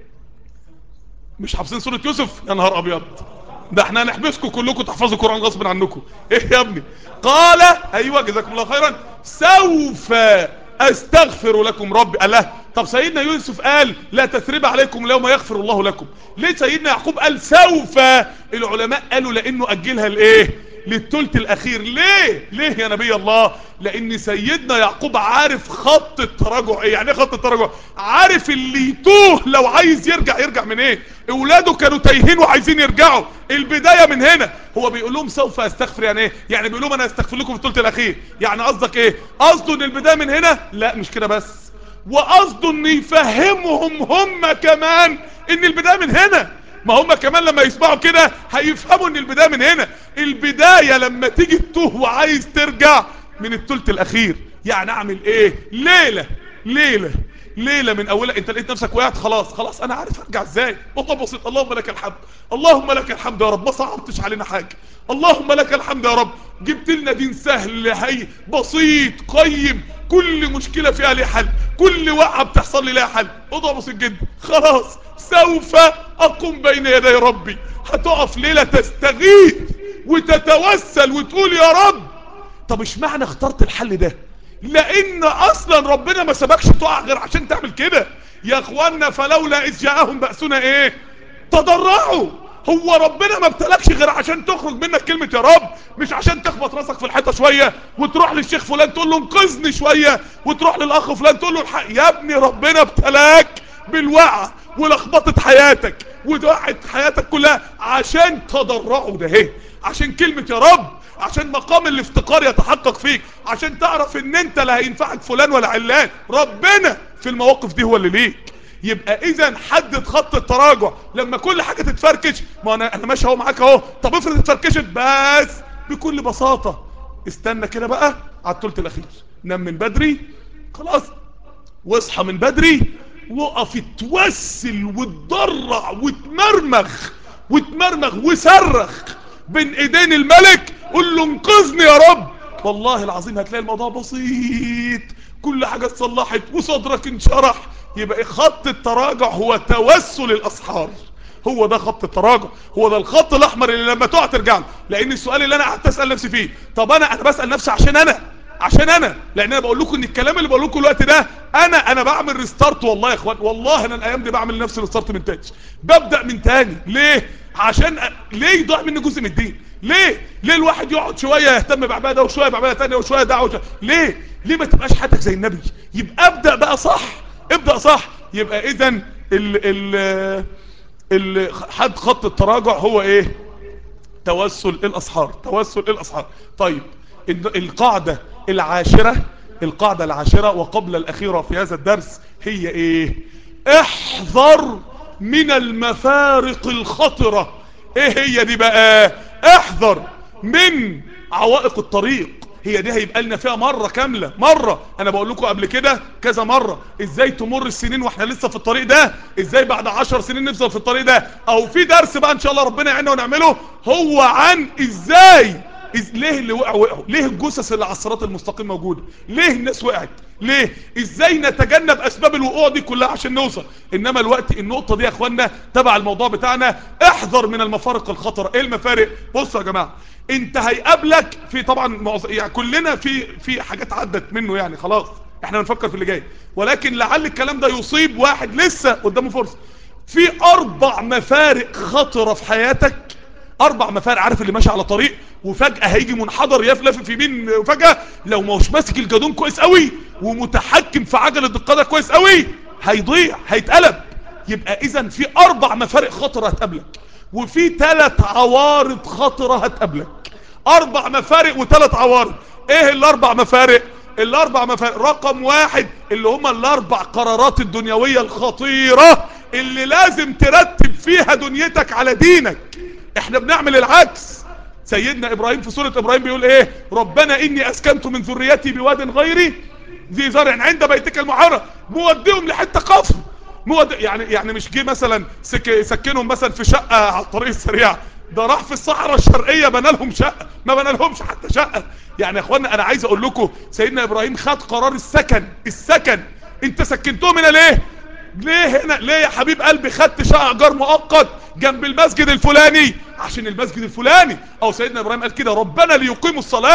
مش حافظين سورة يوسف يا نهار ابيض ده احنا هنحبسكم كلكم تحفظوا القرآن غصب عنكم ايه يا ابني قال ايوه جزاكم الله خيرا سوف استغفر لكم ربي قال له طب سيدنا يوسف قال لا تثريب عليكم اليوم يغفر الله لكم ليه سيدنا يعقوب قال سوف العلماء قالوا لانه اجلها لايه للثلث الاخير ليه ليه يا نبي الله لان سيدنا يعقوب عارف خط التراجع ايه يعني ايه خط التراجع عارف اللي يتوه لو عايز يرجع يرجع من ايه اولاده كانوا تايهين وعايزين يرجعوا البداية من هنا هو بيقول لهم سوف استغفر يعني ايه يعني بيقول لهم انا استغفر لكم في الثلث الاخير يعني قصدك ايه قصده ان البداية من هنا لا مش كده بس وقصده ان يفهمهم هم كمان ان البداية من هنا ما هم كمان لما يسمعوا كده هيفهموا ان البداية من هنا البداية لما تيجي تتوه وعايز ترجع من الثلث الاخير يعني اعمل ايه ليلة ليلة ليلة من اولها انت لقيت نفسك وقعت خلاص خلاص انا عارف ارجع ازاي والله بسيط اللهم لك الحمد اللهم لك الحمد يا رب ما صعبتش علينا حاجة اللهم لك الحمد يا رب جبت لنا دين سهل هي بسيط قيم كل مشكلة فيها ليها حل كل وقعة بتحصل لي ليها حل وضع بسيط جدا خلاص سوف اقوم بين يدي ربي هتقف ليلة تستغيث وتتوسل وتقول يا رب طب اشمعنى اخترت الحل ده لان اصلا ربنا ما سبكش تقع غير عشان تعمل كده يا اخوانا فلولا اذ جاءهم بأسنا ايه تضرعوا هو ربنا ما ابتلكش غير عشان تخرج منك كلمة يا رب مش عشان تخبط راسك في الحيطة شوية وتروح للشيخ فلان تقول له انقذني شوية وتروح للاخ فلان تقول له الحق يا ابني ربنا ابتلاك بالوقعة ولخبطت حياتك ودوعت حياتك كلها عشان تضرعوا ده اهي عشان كلمة يا رب عشان مقام الافتقار يتحقق فيك عشان تعرف ان انت لا هينفعك فلان ولا علان ربنا في المواقف دي هو اللي ليك يبقى اذا حدد خط التراجع لما كل حاجة تتفركش ما انا انا ماشي اهو معاك اهو طب افرض اتفركشت بس بكل بساطة استنى كده بقى على الثلث الاخير نام من بدري خلاص واصحى من بدري وقف توسل وتضرع وتمرمخ وتمرمخ وصرخ بين ايدين الملك قول له انقذني يا رب والله العظيم هتلاقي الموضوع بسيط كل حاجة اتصلحت وصدرك انشرح يبقى خط التراجع هو توسل الاسحار هو ده خط التراجع هو ده الخط الاحمر اللي لما تقع ترجع له لان السؤال اللي انا قعدت اسال نفسي فيه طب انا انا بسال نفسي عشان انا عشان انا لان انا بقول لكم ان الكلام اللي بقول لكم الوقت ده انا انا بعمل ريستارت والله يا اخوان والله انا الايام دي بعمل لنفسي ريستارت من تاني ببدا من تاني ليه عشان أ... ليه يضيع مني جزء من الدين ليه ليه الواحد يقعد شويه يهتم بعباده وشويه بعباده ثانيه وشويه دعوه وشوية. ليه ليه ما تبقاش حياتك زي النبي يبقى ابدا بقى صح ابدا صح يبقى اذا ال ال ال حد خط التراجع هو ايه توسل الاسحار توسل الاسحار طيب القاعده العاشره القاعده العاشره وقبل الاخيره في هذا الدرس هي ايه احذر من المفارق الخطرة ايه هي دي بقى احذر من عوائق الطريق هي دي هيبقى لنا فيها مرة كاملة مرة انا بقول لكم قبل كده كذا مرة ازاي تمر السنين واحنا لسه في الطريق ده ازاي بعد عشر سنين نفضل في الطريق ده او في درس بقى ان شاء الله ربنا يعيننا ونعمله هو عن ازاي إز... ليه اللي وقع وقعوا ليه الجثث اللي على الصراط المستقيم موجودة ليه الناس وقعت ليه ازاي نتجنب اسباب الوقوع دي كلها عشان نوصل انما الوقت النقطة دي يا اخوانا تبع الموضوع بتاعنا احذر من المفارق الخطرة ايه المفارق بصوا يا جماعة انت هيقابلك في طبعا معظ... يعني كلنا في في حاجات عدت منه يعني خلاص احنا بنفكر في اللي جاي ولكن لعل الكلام ده يصيب واحد لسه قدامه فرصة في اربع مفارق خطرة في حياتك اربع مفارق عارف اللي ماشي على طريق وفجأة هيجي منحدر يفلف في يمين وفجأة لو ما هوش ماسك الجدون كويس قوي ومتحكم في عجلة القادة كويس قوي هيضيع هيتقلب يبقى اذا في اربع مفارق خطرة هتقابلك وفي ثلاث عوارض خطرة هتقابلك اربع مفارق وثلاث عوارض ايه الاربع مفارق الاربع مفارق رقم واحد اللي هما الاربع قرارات الدنيوية الخطيرة اللي لازم ترتب فيها دنيتك على دينك احنا بنعمل العكس سيدنا ابراهيم في سورة ابراهيم بيقول ايه ربنا اني اسكنت من ذريتي بواد غيري ذي زرع عند بيتك المحرم موديهم لحته قفر مود يعني يعني مش جه مثلا سك سكنهم مثلا في شقه على الطريق السريع ده راح في الصحراء الشرقيه بنى لهم شقه ما بنى لهمش حتى شقه يعني يا اخوانا انا عايز اقول لكم سيدنا ابراهيم خد قرار السكن السكن انت سكنتهم هنا ليه ليه هنا ليه يا حبيب قلبي خدت شقه ايجار مؤقت جنب المسجد الفلاني عشان المسجد الفلاني او سيدنا ابراهيم قال كده ربنا ليقيموا الصلاة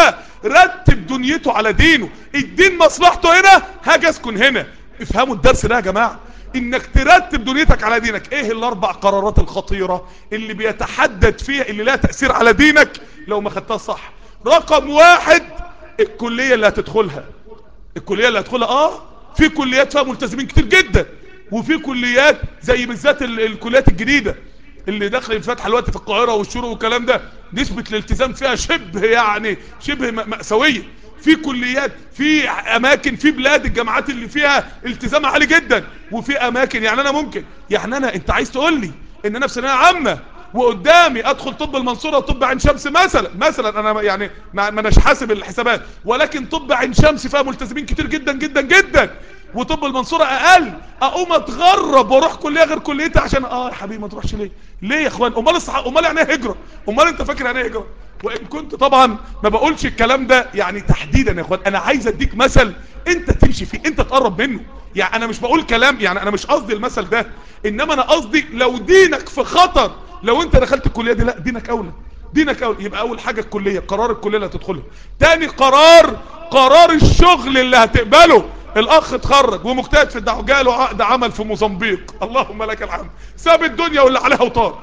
رتب دنيته على دينه الدين مصلحته هنا هاجي اسكن هنا افهموا الدرس ده يا جماعه انك ترتب دنيتك على دينك ايه الاربع قرارات الخطيرة اللي بيتحدد فيها اللي لها تأثير على دينك لو ما خدتها صح رقم واحد الكلية اللي هتدخلها الكلية اللي هتدخلها اه في كليات فيها ملتزمين كتير جدا وفي كليات زي بالذات الكليات الجديدة اللي داخل الفتح الوقت في القاهرة والشروق والكلام ده نسبة الالتزام فيها شبه يعني شبه مأساوية في كليات في اماكن في بلاد الجامعات اللي فيها التزام عالي جدا وفي اماكن يعني انا ممكن يعني انا انت عايز تقول لي ان انا في ثانويه عامه وقدامي ادخل طب المنصورة وطب عين شمس مثلا مثلا انا يعني ما اناش حاسب الحسابات ولكن طب عين شمس فيها ملتزمين كتير جدا جدا جدا وطب المنصورة اقل اقوم اتغرب واروح كلية غير كليتي عشان اه يا حبيبي ما تروحش ليه ليه يا اخوان امال الصح... امال يعني ايه هجرة امال انت فاكر يعني ايه هجرة وان كنت طبعا ما بقولش الكلام ده يعني تحديدا يا اخوان انا عايز اديك مثل انت تمشي فيه انت تقرب منه يعني انا مش بقول كلام يعني انا مش قصدي المثل ده انما انا قصدي لو دينك في خطر لو انت دخلت الكلية دي لا دينك اولى دينك اولى يبقى اول حاجة الكلية قرار الكلية اللي هتدخلها تاني قرار قرار الشغل اللي هتقبله الاخ اتخرج ومجتهد في الدعوه جاله عقد عمل في موزمبيق اللهم لك الحمد ساب الدنيا واللي عليها وطار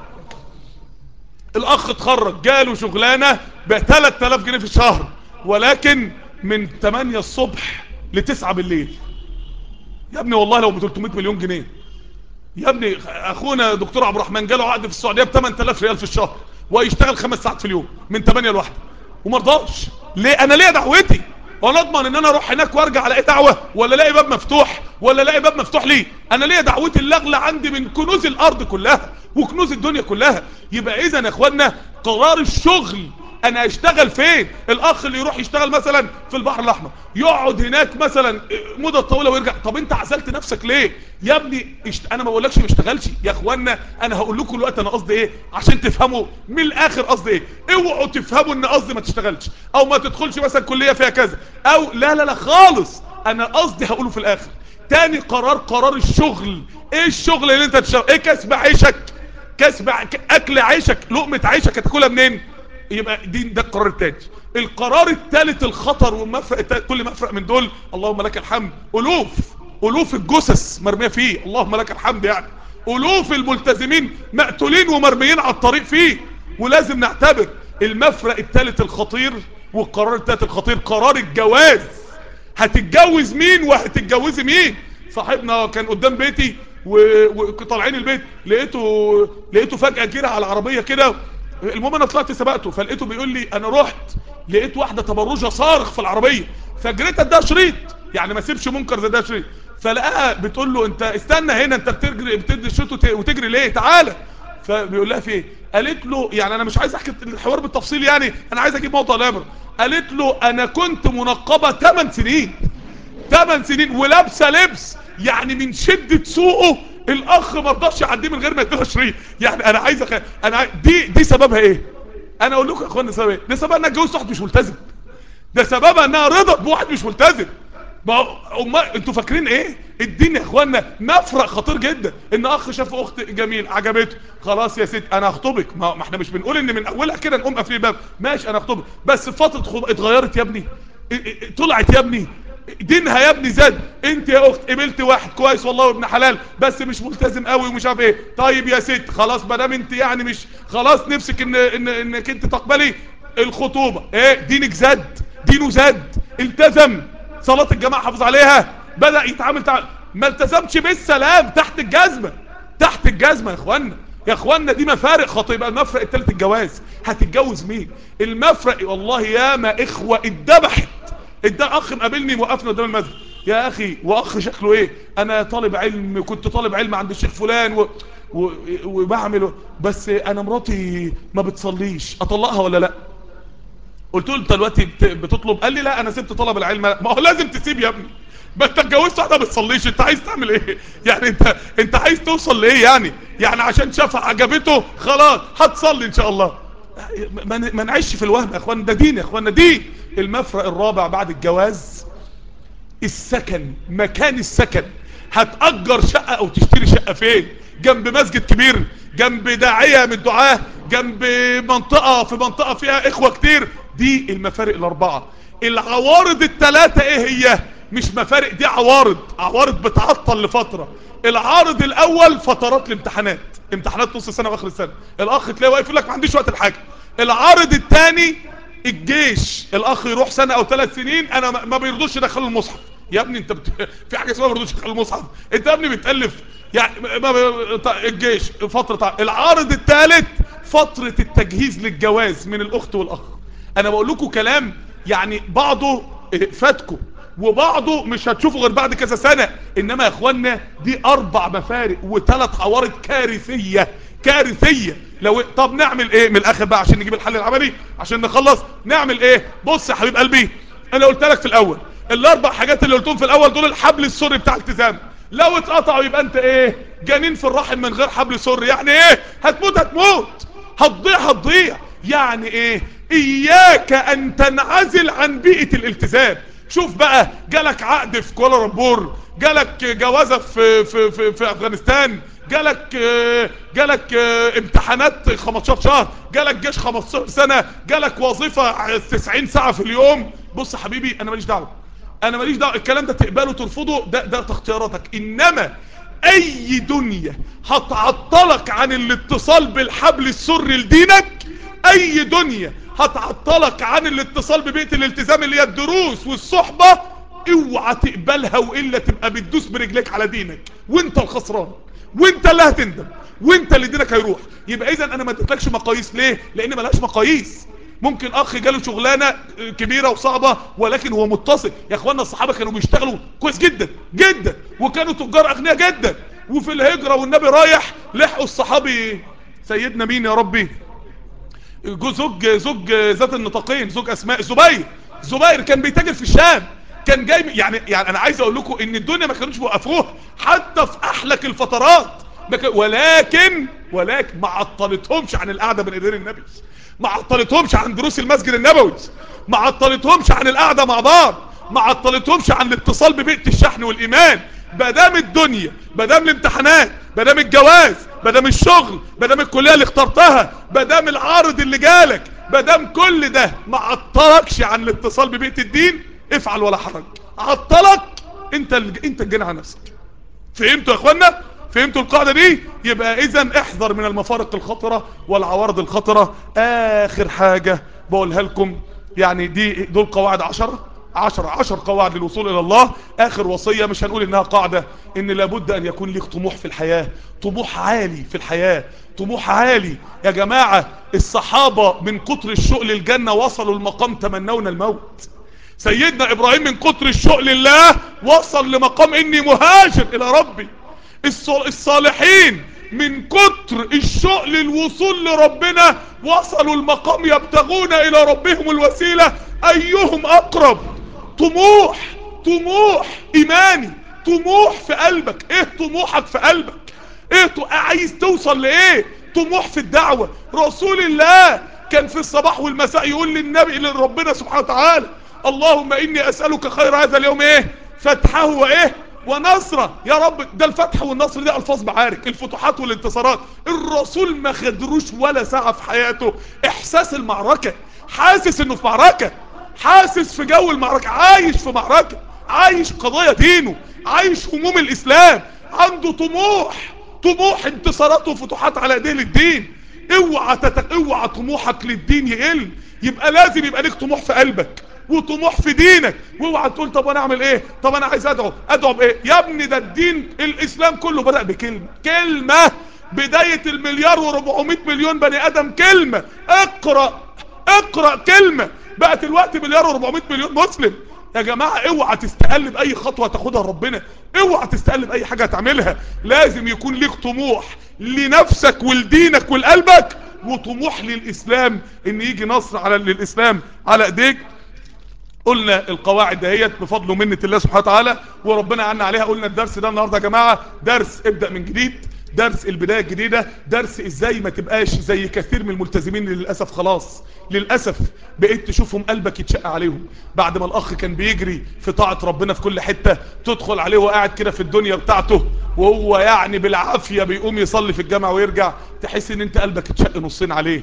الاخ اتخرج جاله شغلانه ب 3000 جنيه في الشهر ولكن من 8 الصبح ل 9 بالليل يا ابني والله لو ب 300 مليون جنيه يا ابني اخونا دكتور عبد الرحمن جاله عقد في السعوديه ب 8000 ريال في الشهر ويشتغل خمس ساعات في اليوم من 8 لواحده وما رضاش ليه انا ليه دعوتي وانا اضمن ان انا اروح هناك وارجع الاقي دعوه ولا الاقي باب مفتوح ولا الاقي باب مفتوح ليه انا ليه دعوتي اللي اغلى عندي من كنوز الارض كلها وكنوز الدنيا كلها يبقى اذا يا اخوانا قرار الشغل انا اشتغل فين الاخ اللي يروح يشتغل مثلا في البحر الاحمر يقعد هناك مثلا مدة طويلة ويرجع طب انت عزلت نفسك ليه يا ابني اشت... انا ما بقولكش ما اشتغلش يا اخوانا انا هقول لكم الوقت انا قصدي ايه عشان تفهموا من الاخر قصدي ايه اوعوا تفهموا ان قصدي ما تشتغلش او ما تدخلش مثلا كلية فيها كذا او لا لا لا خالص انا قصدي هقوله في الاخر تاني قرار قرار الشغل ايه الشغل اللي انت تشتغل ايه كسب عيشك كسب اكل عيشك لقمة عيشك هتاكلها منين يبقى دي ده القرار الثاني القرار الثالث الخطر والمفرق كل مفرق من دول اللهم لك الحمد الوف الوف الجثث مرميه فيه اللهم لك الحمد يعني الوف الملتزمين مقتولين ومرميين على الطريق فيه ولازم نعتبر المفرق الثالث الخطير والقرار الثالث الخطير قرار الجواز هتتجوز مين وهتتجوزي مين صاحبنا كان قدام بيتي وطالعين البيت لقيته لقيته فجأة كده على العربية كده المهم انا طلعت سبقته فلقيته بيقول لي انا رحت لقيت واحده تبرجه صارخ في العربيه فجريت ده شريط يعني ما سيبش منكر زي ده شريط فلقاها بتقول له انت استنى هنا انت بتجري بتدي الشريط وتجري ليه تعالى فبيقول لها في ايه قالت له يعني انا مش عايز احكي الحوار بالتفصيل يعني انا عايز اجيب موضوع الامر قالت له انا كنت منقبه 8 سنين 8 سنين ولابسه لبس يعني من شده سوقه الاخ ما رضاش يعديه من غير ما يديله شريط يعني انا عايز أخ... انا عايز... دي دي سببها ايه انا اقول لكم يا اخوانا سبب ايه ده سببها انها اتجوزت واحد مش ملتزم ده سببها انها رضت بواحد مش ملتزم ما أما... انتوا فاكرين ايه الدين يا اخوانا مفرق خطير جدا ان اخ شاف اخت جميل عجبته خلاص يا ست انا هخطبك ما... ما احنا مش بنقول ان من اولها كده نقوم قافلين الباب ماشي انا هخطبك بس فتره خط... اتغيرت يا ابني طلعت يا ابني دينها يا ابني زاد انت يا اخت قبلت واحد كويس والله وابن حلال بس مش ملتزم قوي ومش عارف ايه طيب يا ست خلاص ما دام انت يعني مش خلاص نفسك ان, إن انك انت تقبلي الخطوبه ايه دينك زاد دينه زاد التزم صلاه الجماعه حافظ عليها بدا يتعامل تعامل ما التزمش بالسلام تحت الجزمه تحت الجزمه يا اخوانا يا اخوانا دي مفارق خطير يبقى المفرق الثالث الجواز هتتجوز مين المفرق والله ياما اخوه اتذبحت ده اخ مقابلني موقفنا قدام المسجد يا اخي واخ شكله ايه انا طالب علم كنت طالب علم عند الشيخ فلان و... و... وبعمل بس انا مراتي ما بتصليش اطلقها ولا لا قلت له انت دلوقتي بتطلب قال لي لا انا سبت طلب العلم ما هو لازم تسيب يا ابني ما انت اتجوزت واحده ما بتصليش انت عايز تعمل ايه يعني انت انت عايز توصل لايه يعني يعني عشان شافها عجبته خلاص هتصلي ان شاء الله ما نعيش في الوهم يا اخوان ده دين يا اخوانا دين المفرق الرابع بعد الجواز السكن مكان السكن هتأجر شقة او تشتري شقة فين جنب مسجد كبير جنب داعية من الدعاة جنب منطقة في منطقة فيها اخوة كتير دي المفارق الاربعة العوارض الثلاثة ايه هي مش مفارق دي عوارض عوارض بتعطل لفترة العارض الاول فترات الامتحانات امتحانات نص السنة واخر السنة الاخ تلاقيه واقف يقول لك ما عنديش وقت الحاجة العارض الثاني الجيش الاخ يروح سنة او ثلاث سنين انا ما بيرضوش يدخلوا المصحف يا ابني انت بت... في حاجة اسمها ما بيرضوش يدخلوا المصحف انت يا ابني بتألف يعني ما ب... الجيش فترة العارض الثالث فترة التجهيز للجواز من الاخت والاخ انا بقول لكم كلام يعني بعضه فاتكم وبعضه مش هتشوفه غير بعد كذا سنة انما يا اخوانا دي اربع مفارق وثلاث عوارض كارثية كارثية لو طب نعمل ايه من الاخر بقى عشان نجيب الحل العملي عشان نخلص نعمل ايه بص يا حبيب قلبي انا قلت لك في الاول الاربع حاجات اللي قلتهم في الاول دول الحبل السري بتاع التزام لو اتقطعوا يبقى انت ايه جنين في الرحم من غير حبل سري يعني ايه هتموت هتموت هتضيع هتضيع يعني ايه اياك ان تنعزل عن بيئة الالتزام شوف بقى جالك عقد في كوالالمبور جالك جوازة في, في, في, في افغانستان جالك جالك امتحانات 15 شهر جالك جيش 15 سنة جالك وظيفة 90 ساعة في اليوم بص يا حبيبي انا ماليش دعوة انا ماليش دعوة الكلام ده تقبله ترفضه ده ده اختياراتك انما اي دنيا هتعطلك عن الاتصال بالحبل السري لدينك اي دنيا هتعطلك عن الاتصال ببيئة الالتزام اللي هي الدروس والصحبة اوعى تقبلها والا تبقى بتدوس برجليك على دينك وانت الخسران وانت اللي هتندم وانت اللي دينك هيروح يبقى اذا انا ما اديتلكش مقاييس ليه لان ملهاش مقاييس ممكن اخ جاله شغلانه كبيره وصعبه ولكن هو متصل يا اخوانا الصحابه كانوا بيشتغلوا كويس جدا جدا وكانوا تجار اغنياء جدا وفي الهجره والنبي رايح لحقوا الصحابي سيدنا مين يا ربي زوج زوج ذات النطاقين زوج اسماء زبير زبير كان بيتاجر في الشام كان جاي يعني يعني انا عايز اقول لكم ان الدنيا ما كانوش بيوقفوها حتى في احلك الفترات ولكن ولكن ما عطلتهمش عن القعده بين ايدين النبي ما عطلتهمش عن دروس المسجد النبوي ما عطلتهمش عن القعده مع بعض ما عطلتهمش عن الاتصال ببيئه الشحن والايمان بدام الدنيا بدام الامتحانات بدام الجواز بدام الشغل بدام الكليه اللي اخترتها بدام العارض اللي جالك بدام كل ده ما عطلكش عن الاتصال ببيئه الدين افعل ولا حرج عطلك انت انت الجنى على نفسك فهمتوا يا اخوانا فهمتوا القاعدة دي يبقى اذا احذر من المفارق الخطرة والعوارض الخطرة اخر حاجة بقولها لكم يعني دي دول قواعد عشرة عشر عشر قواعد للوصول الى الله اخر وصية مش هنقول انها قاعدة ان لابد ان يكون ليك طموح في الحياة طموح عالي في الحياة طموح عالي يا جماعة الصحابة من كتر الشوق للجنة وصلوا المقام تمنون الموت سيدنا ابراهيم من كتر الشوق لله وصل لمقام اني مهاجر الى ربي الصالحين من كتر الشوق للوصول لربنا وصلوا المقام يبتغون الى ربهم الوسيلة ايهم اقرب طموح طموح ايماني طموح في قلبك ايه طموحك في قلبك ايه عايز توصل لايه طموح في الدعوة رسول الله كان في الصباح والمساء يقول للنبي لربنا سبحانه وتعالى اللهم اني اسألك خير هذا اليوم ايه فتحه وايه ونصرة يا رب ده الفتح والنصر دي الفاظ معارك الفتوحات والانتصارات الرسول ما خدروش ولا ساعة في حياته احساس المعركة حاسس انه في معركة حاسس في جو المعركة عايش في معركة عايش قضايا دينه عايش هموم الاسلام عنده طموح طموح انتصارات وفتوحات على ايديه للدين اوعى تتك... اوعى طموحك للدين يقل يبقى لازم يبقى ليك طموح في قلبك وطموح في دينك واوعى تقول طب انا اعمل ايه طب انا عايز ادعو ادعو بايه يا ابني ده الدين الاسلام كله بدأ بكلمة كلمة بداية المليار و400 مليون بني ادم كلمة اقرأ اقرأ كلمة بقت الوقت مليار و400 مليون مسلم يا جماعة اوعى تستقلب اي خطوة تاخدها ربنا اوعى تستقلب اي حاجة تعملها لازم يكون ليك طموح لنفسك ولدينك ولقلبك وطموح للاسلام ان يجي نصر على للاسلام على ايديك قلنا القواعد دهيت بفضل ومنة الله سبحانه وتعالى وربنا عنا عليها قلنا الدرس ده النهاردة يا جماعة درس ابدأ من جديد درس البداية الجديدة درس ازاي ما تبقاش زي كثير من الملتزمين للأسف خلاص للأسف بقيت تشوفهم قلبك يتشق عليهم بعد ما الأخ كان بيجري في طاعة ربنا في كل حتة تدخل عليه وقاعد كده في الدنيا بتاعته وهو يعني بالعافية بيقوم يصلي في الجامع ويرجع تحس ان انت قلبك اتشق نصين عليه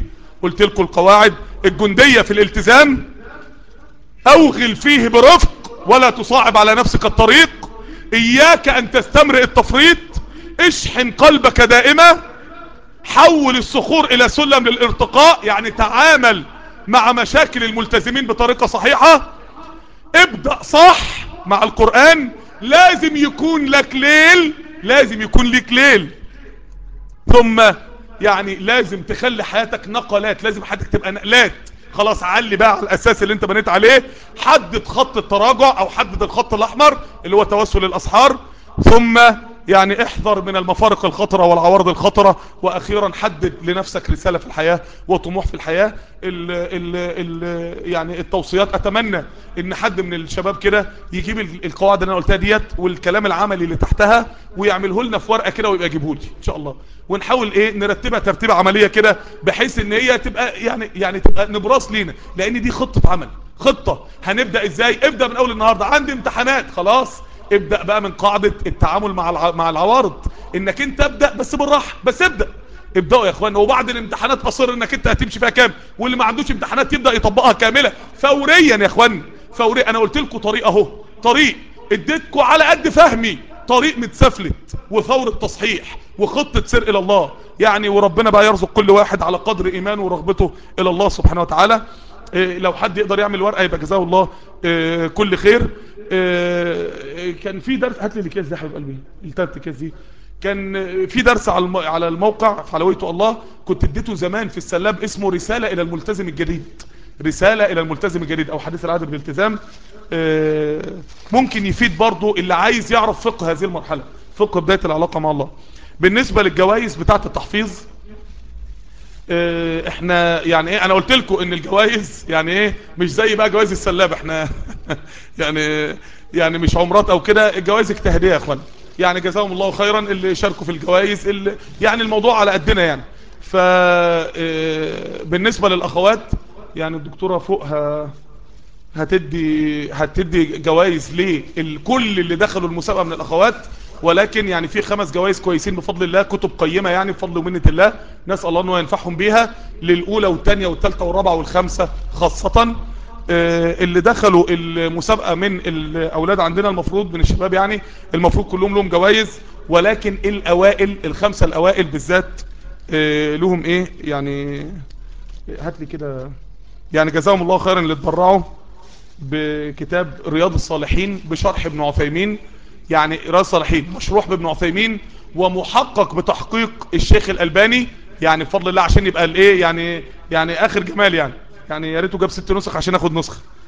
قلت لكم القواعد الجندية في الالتزام اوغل فيه برفق ولا تصعب على نفسك الطريق اياك ان تستمرئ التفريط اشحن قلبك دائما حول الصخور الى سلم للارتقاء يعني تعامل مع مشاكل الملتزمين بطريقة صحيحة ابدأ صح مع القرآن لازم يكون لك ليل لازم يكون لك ليل ثم يعني لازم تخلي حياتك نقلات لازم حياتك تبقى نقلات خلاص علي بقى على الاساس اللي انت بنيت عليه حدد خط التراجع او حدد الخط الاحمر اللي هو توسل الاسحار ثم يعني احذر من المفارق الخطرة والعوارض الخطرة واخيرا حدد لنفسك رسالة في الحياة وطموح في الحياة ال ال ال يعني التوصيات اتمنى ان حد من الشباب كده يجيب القواعد اللي انا قلتها ديت والكلام العملي اللي تحتها ويعمله لنا في ورقة كده ويبقى يجيبه لي ان شاء الله ونحاول ايه نرتبها ترتيبة عملية كده بحيث ان هي تبقى يعني يعني تبقى نبراس لينا لان دي خطة عمل خطة هنبدأ ازاي ابدأ من اول النهاردة عندي امتحانات خلاص ابدأ بقى من قاعدة التعامل مع الع... مع العوارض انك انت ابدأ بس بالراحة بس ابدأ ابدأوا يا اخوانا وبعد الامتحانات اصر انك انت هتمشي فيها كام واللي ما عندوش امتحانات يبدأ يطبقها كاملة فوريا يا اخوانا فوريا انا قلت لكم طريق اهو طريق اديتكم على قد فهمي طريق متسفلت وفور التصحيح وخطة سير الى الله يعني وربنا بقى يرزق كل واحد على قدر ايمانه ورغبته الى الله سبحانه وتعالى إيه لو حد يقدر يعمل ورقة يبقى جزاه الله إيه كل خير إيه كان في درس هات لي الاكياس دي يا حبيب قلبي التالت اكياس دي كان في درس على على الموقع في حلويته الله كنت اديته زمان في السلاب اسمه رسالة الى الملتزم الجديد رسالة الى الملتزم الجديد او حديث العهد بالالتزام ممكن يفيد برضو اللي عايز يعرف فقه هذه المرحلة فقه بداية العلاقة مع الله بالنسبة للجوائز بتاعة التحفيظ احنا يعني ايه انا قلت لكم ان الجوائز يعني ايه مش زي بقى جوائز السلاب احنا يعني يعني مش عمرات او كده الجوائز اجتهاديه يا اخوان يعني جزاهم الله خيرا اللي شاركوا في الجوائز اللي يعني الموضوع على قدنا يعني ف بالنسبه للاخوات يعني الدكتوره فوق هتدي هتدي جوائز لكل اللي دخلوا المسابقه من الاخوات ولكن يعني في خمس جوائز كويسين بفضل الله كتب قيمة يعني بفضل ومنة الله نسأل الله انه ينفعهم بيها للأولى والثانية والثالثة والرابعة والخامسة خاصة اللي دخلوا المسابقة من الأولاد عندنا المفروض من الشباب يعني المفروض كلهم لهم جوائز ولكن الأوائل الخمسة الأوائل بالذات لهم ايه يعني هات لي كده يعني جزاهم الله خيرا اللي اتبرعوا بكتاب رياض الصالحين بشرح ابن عثيمين يعني رياض صالحين مشروح بابن عثيمين ومحقق بتحقيق الشيخ الألباني يعني بفضل الله عشان يبقى الايه يعني يعني اخر جمال يعني يعني يا ريته جاب ست نسخ عشان اخد نسخه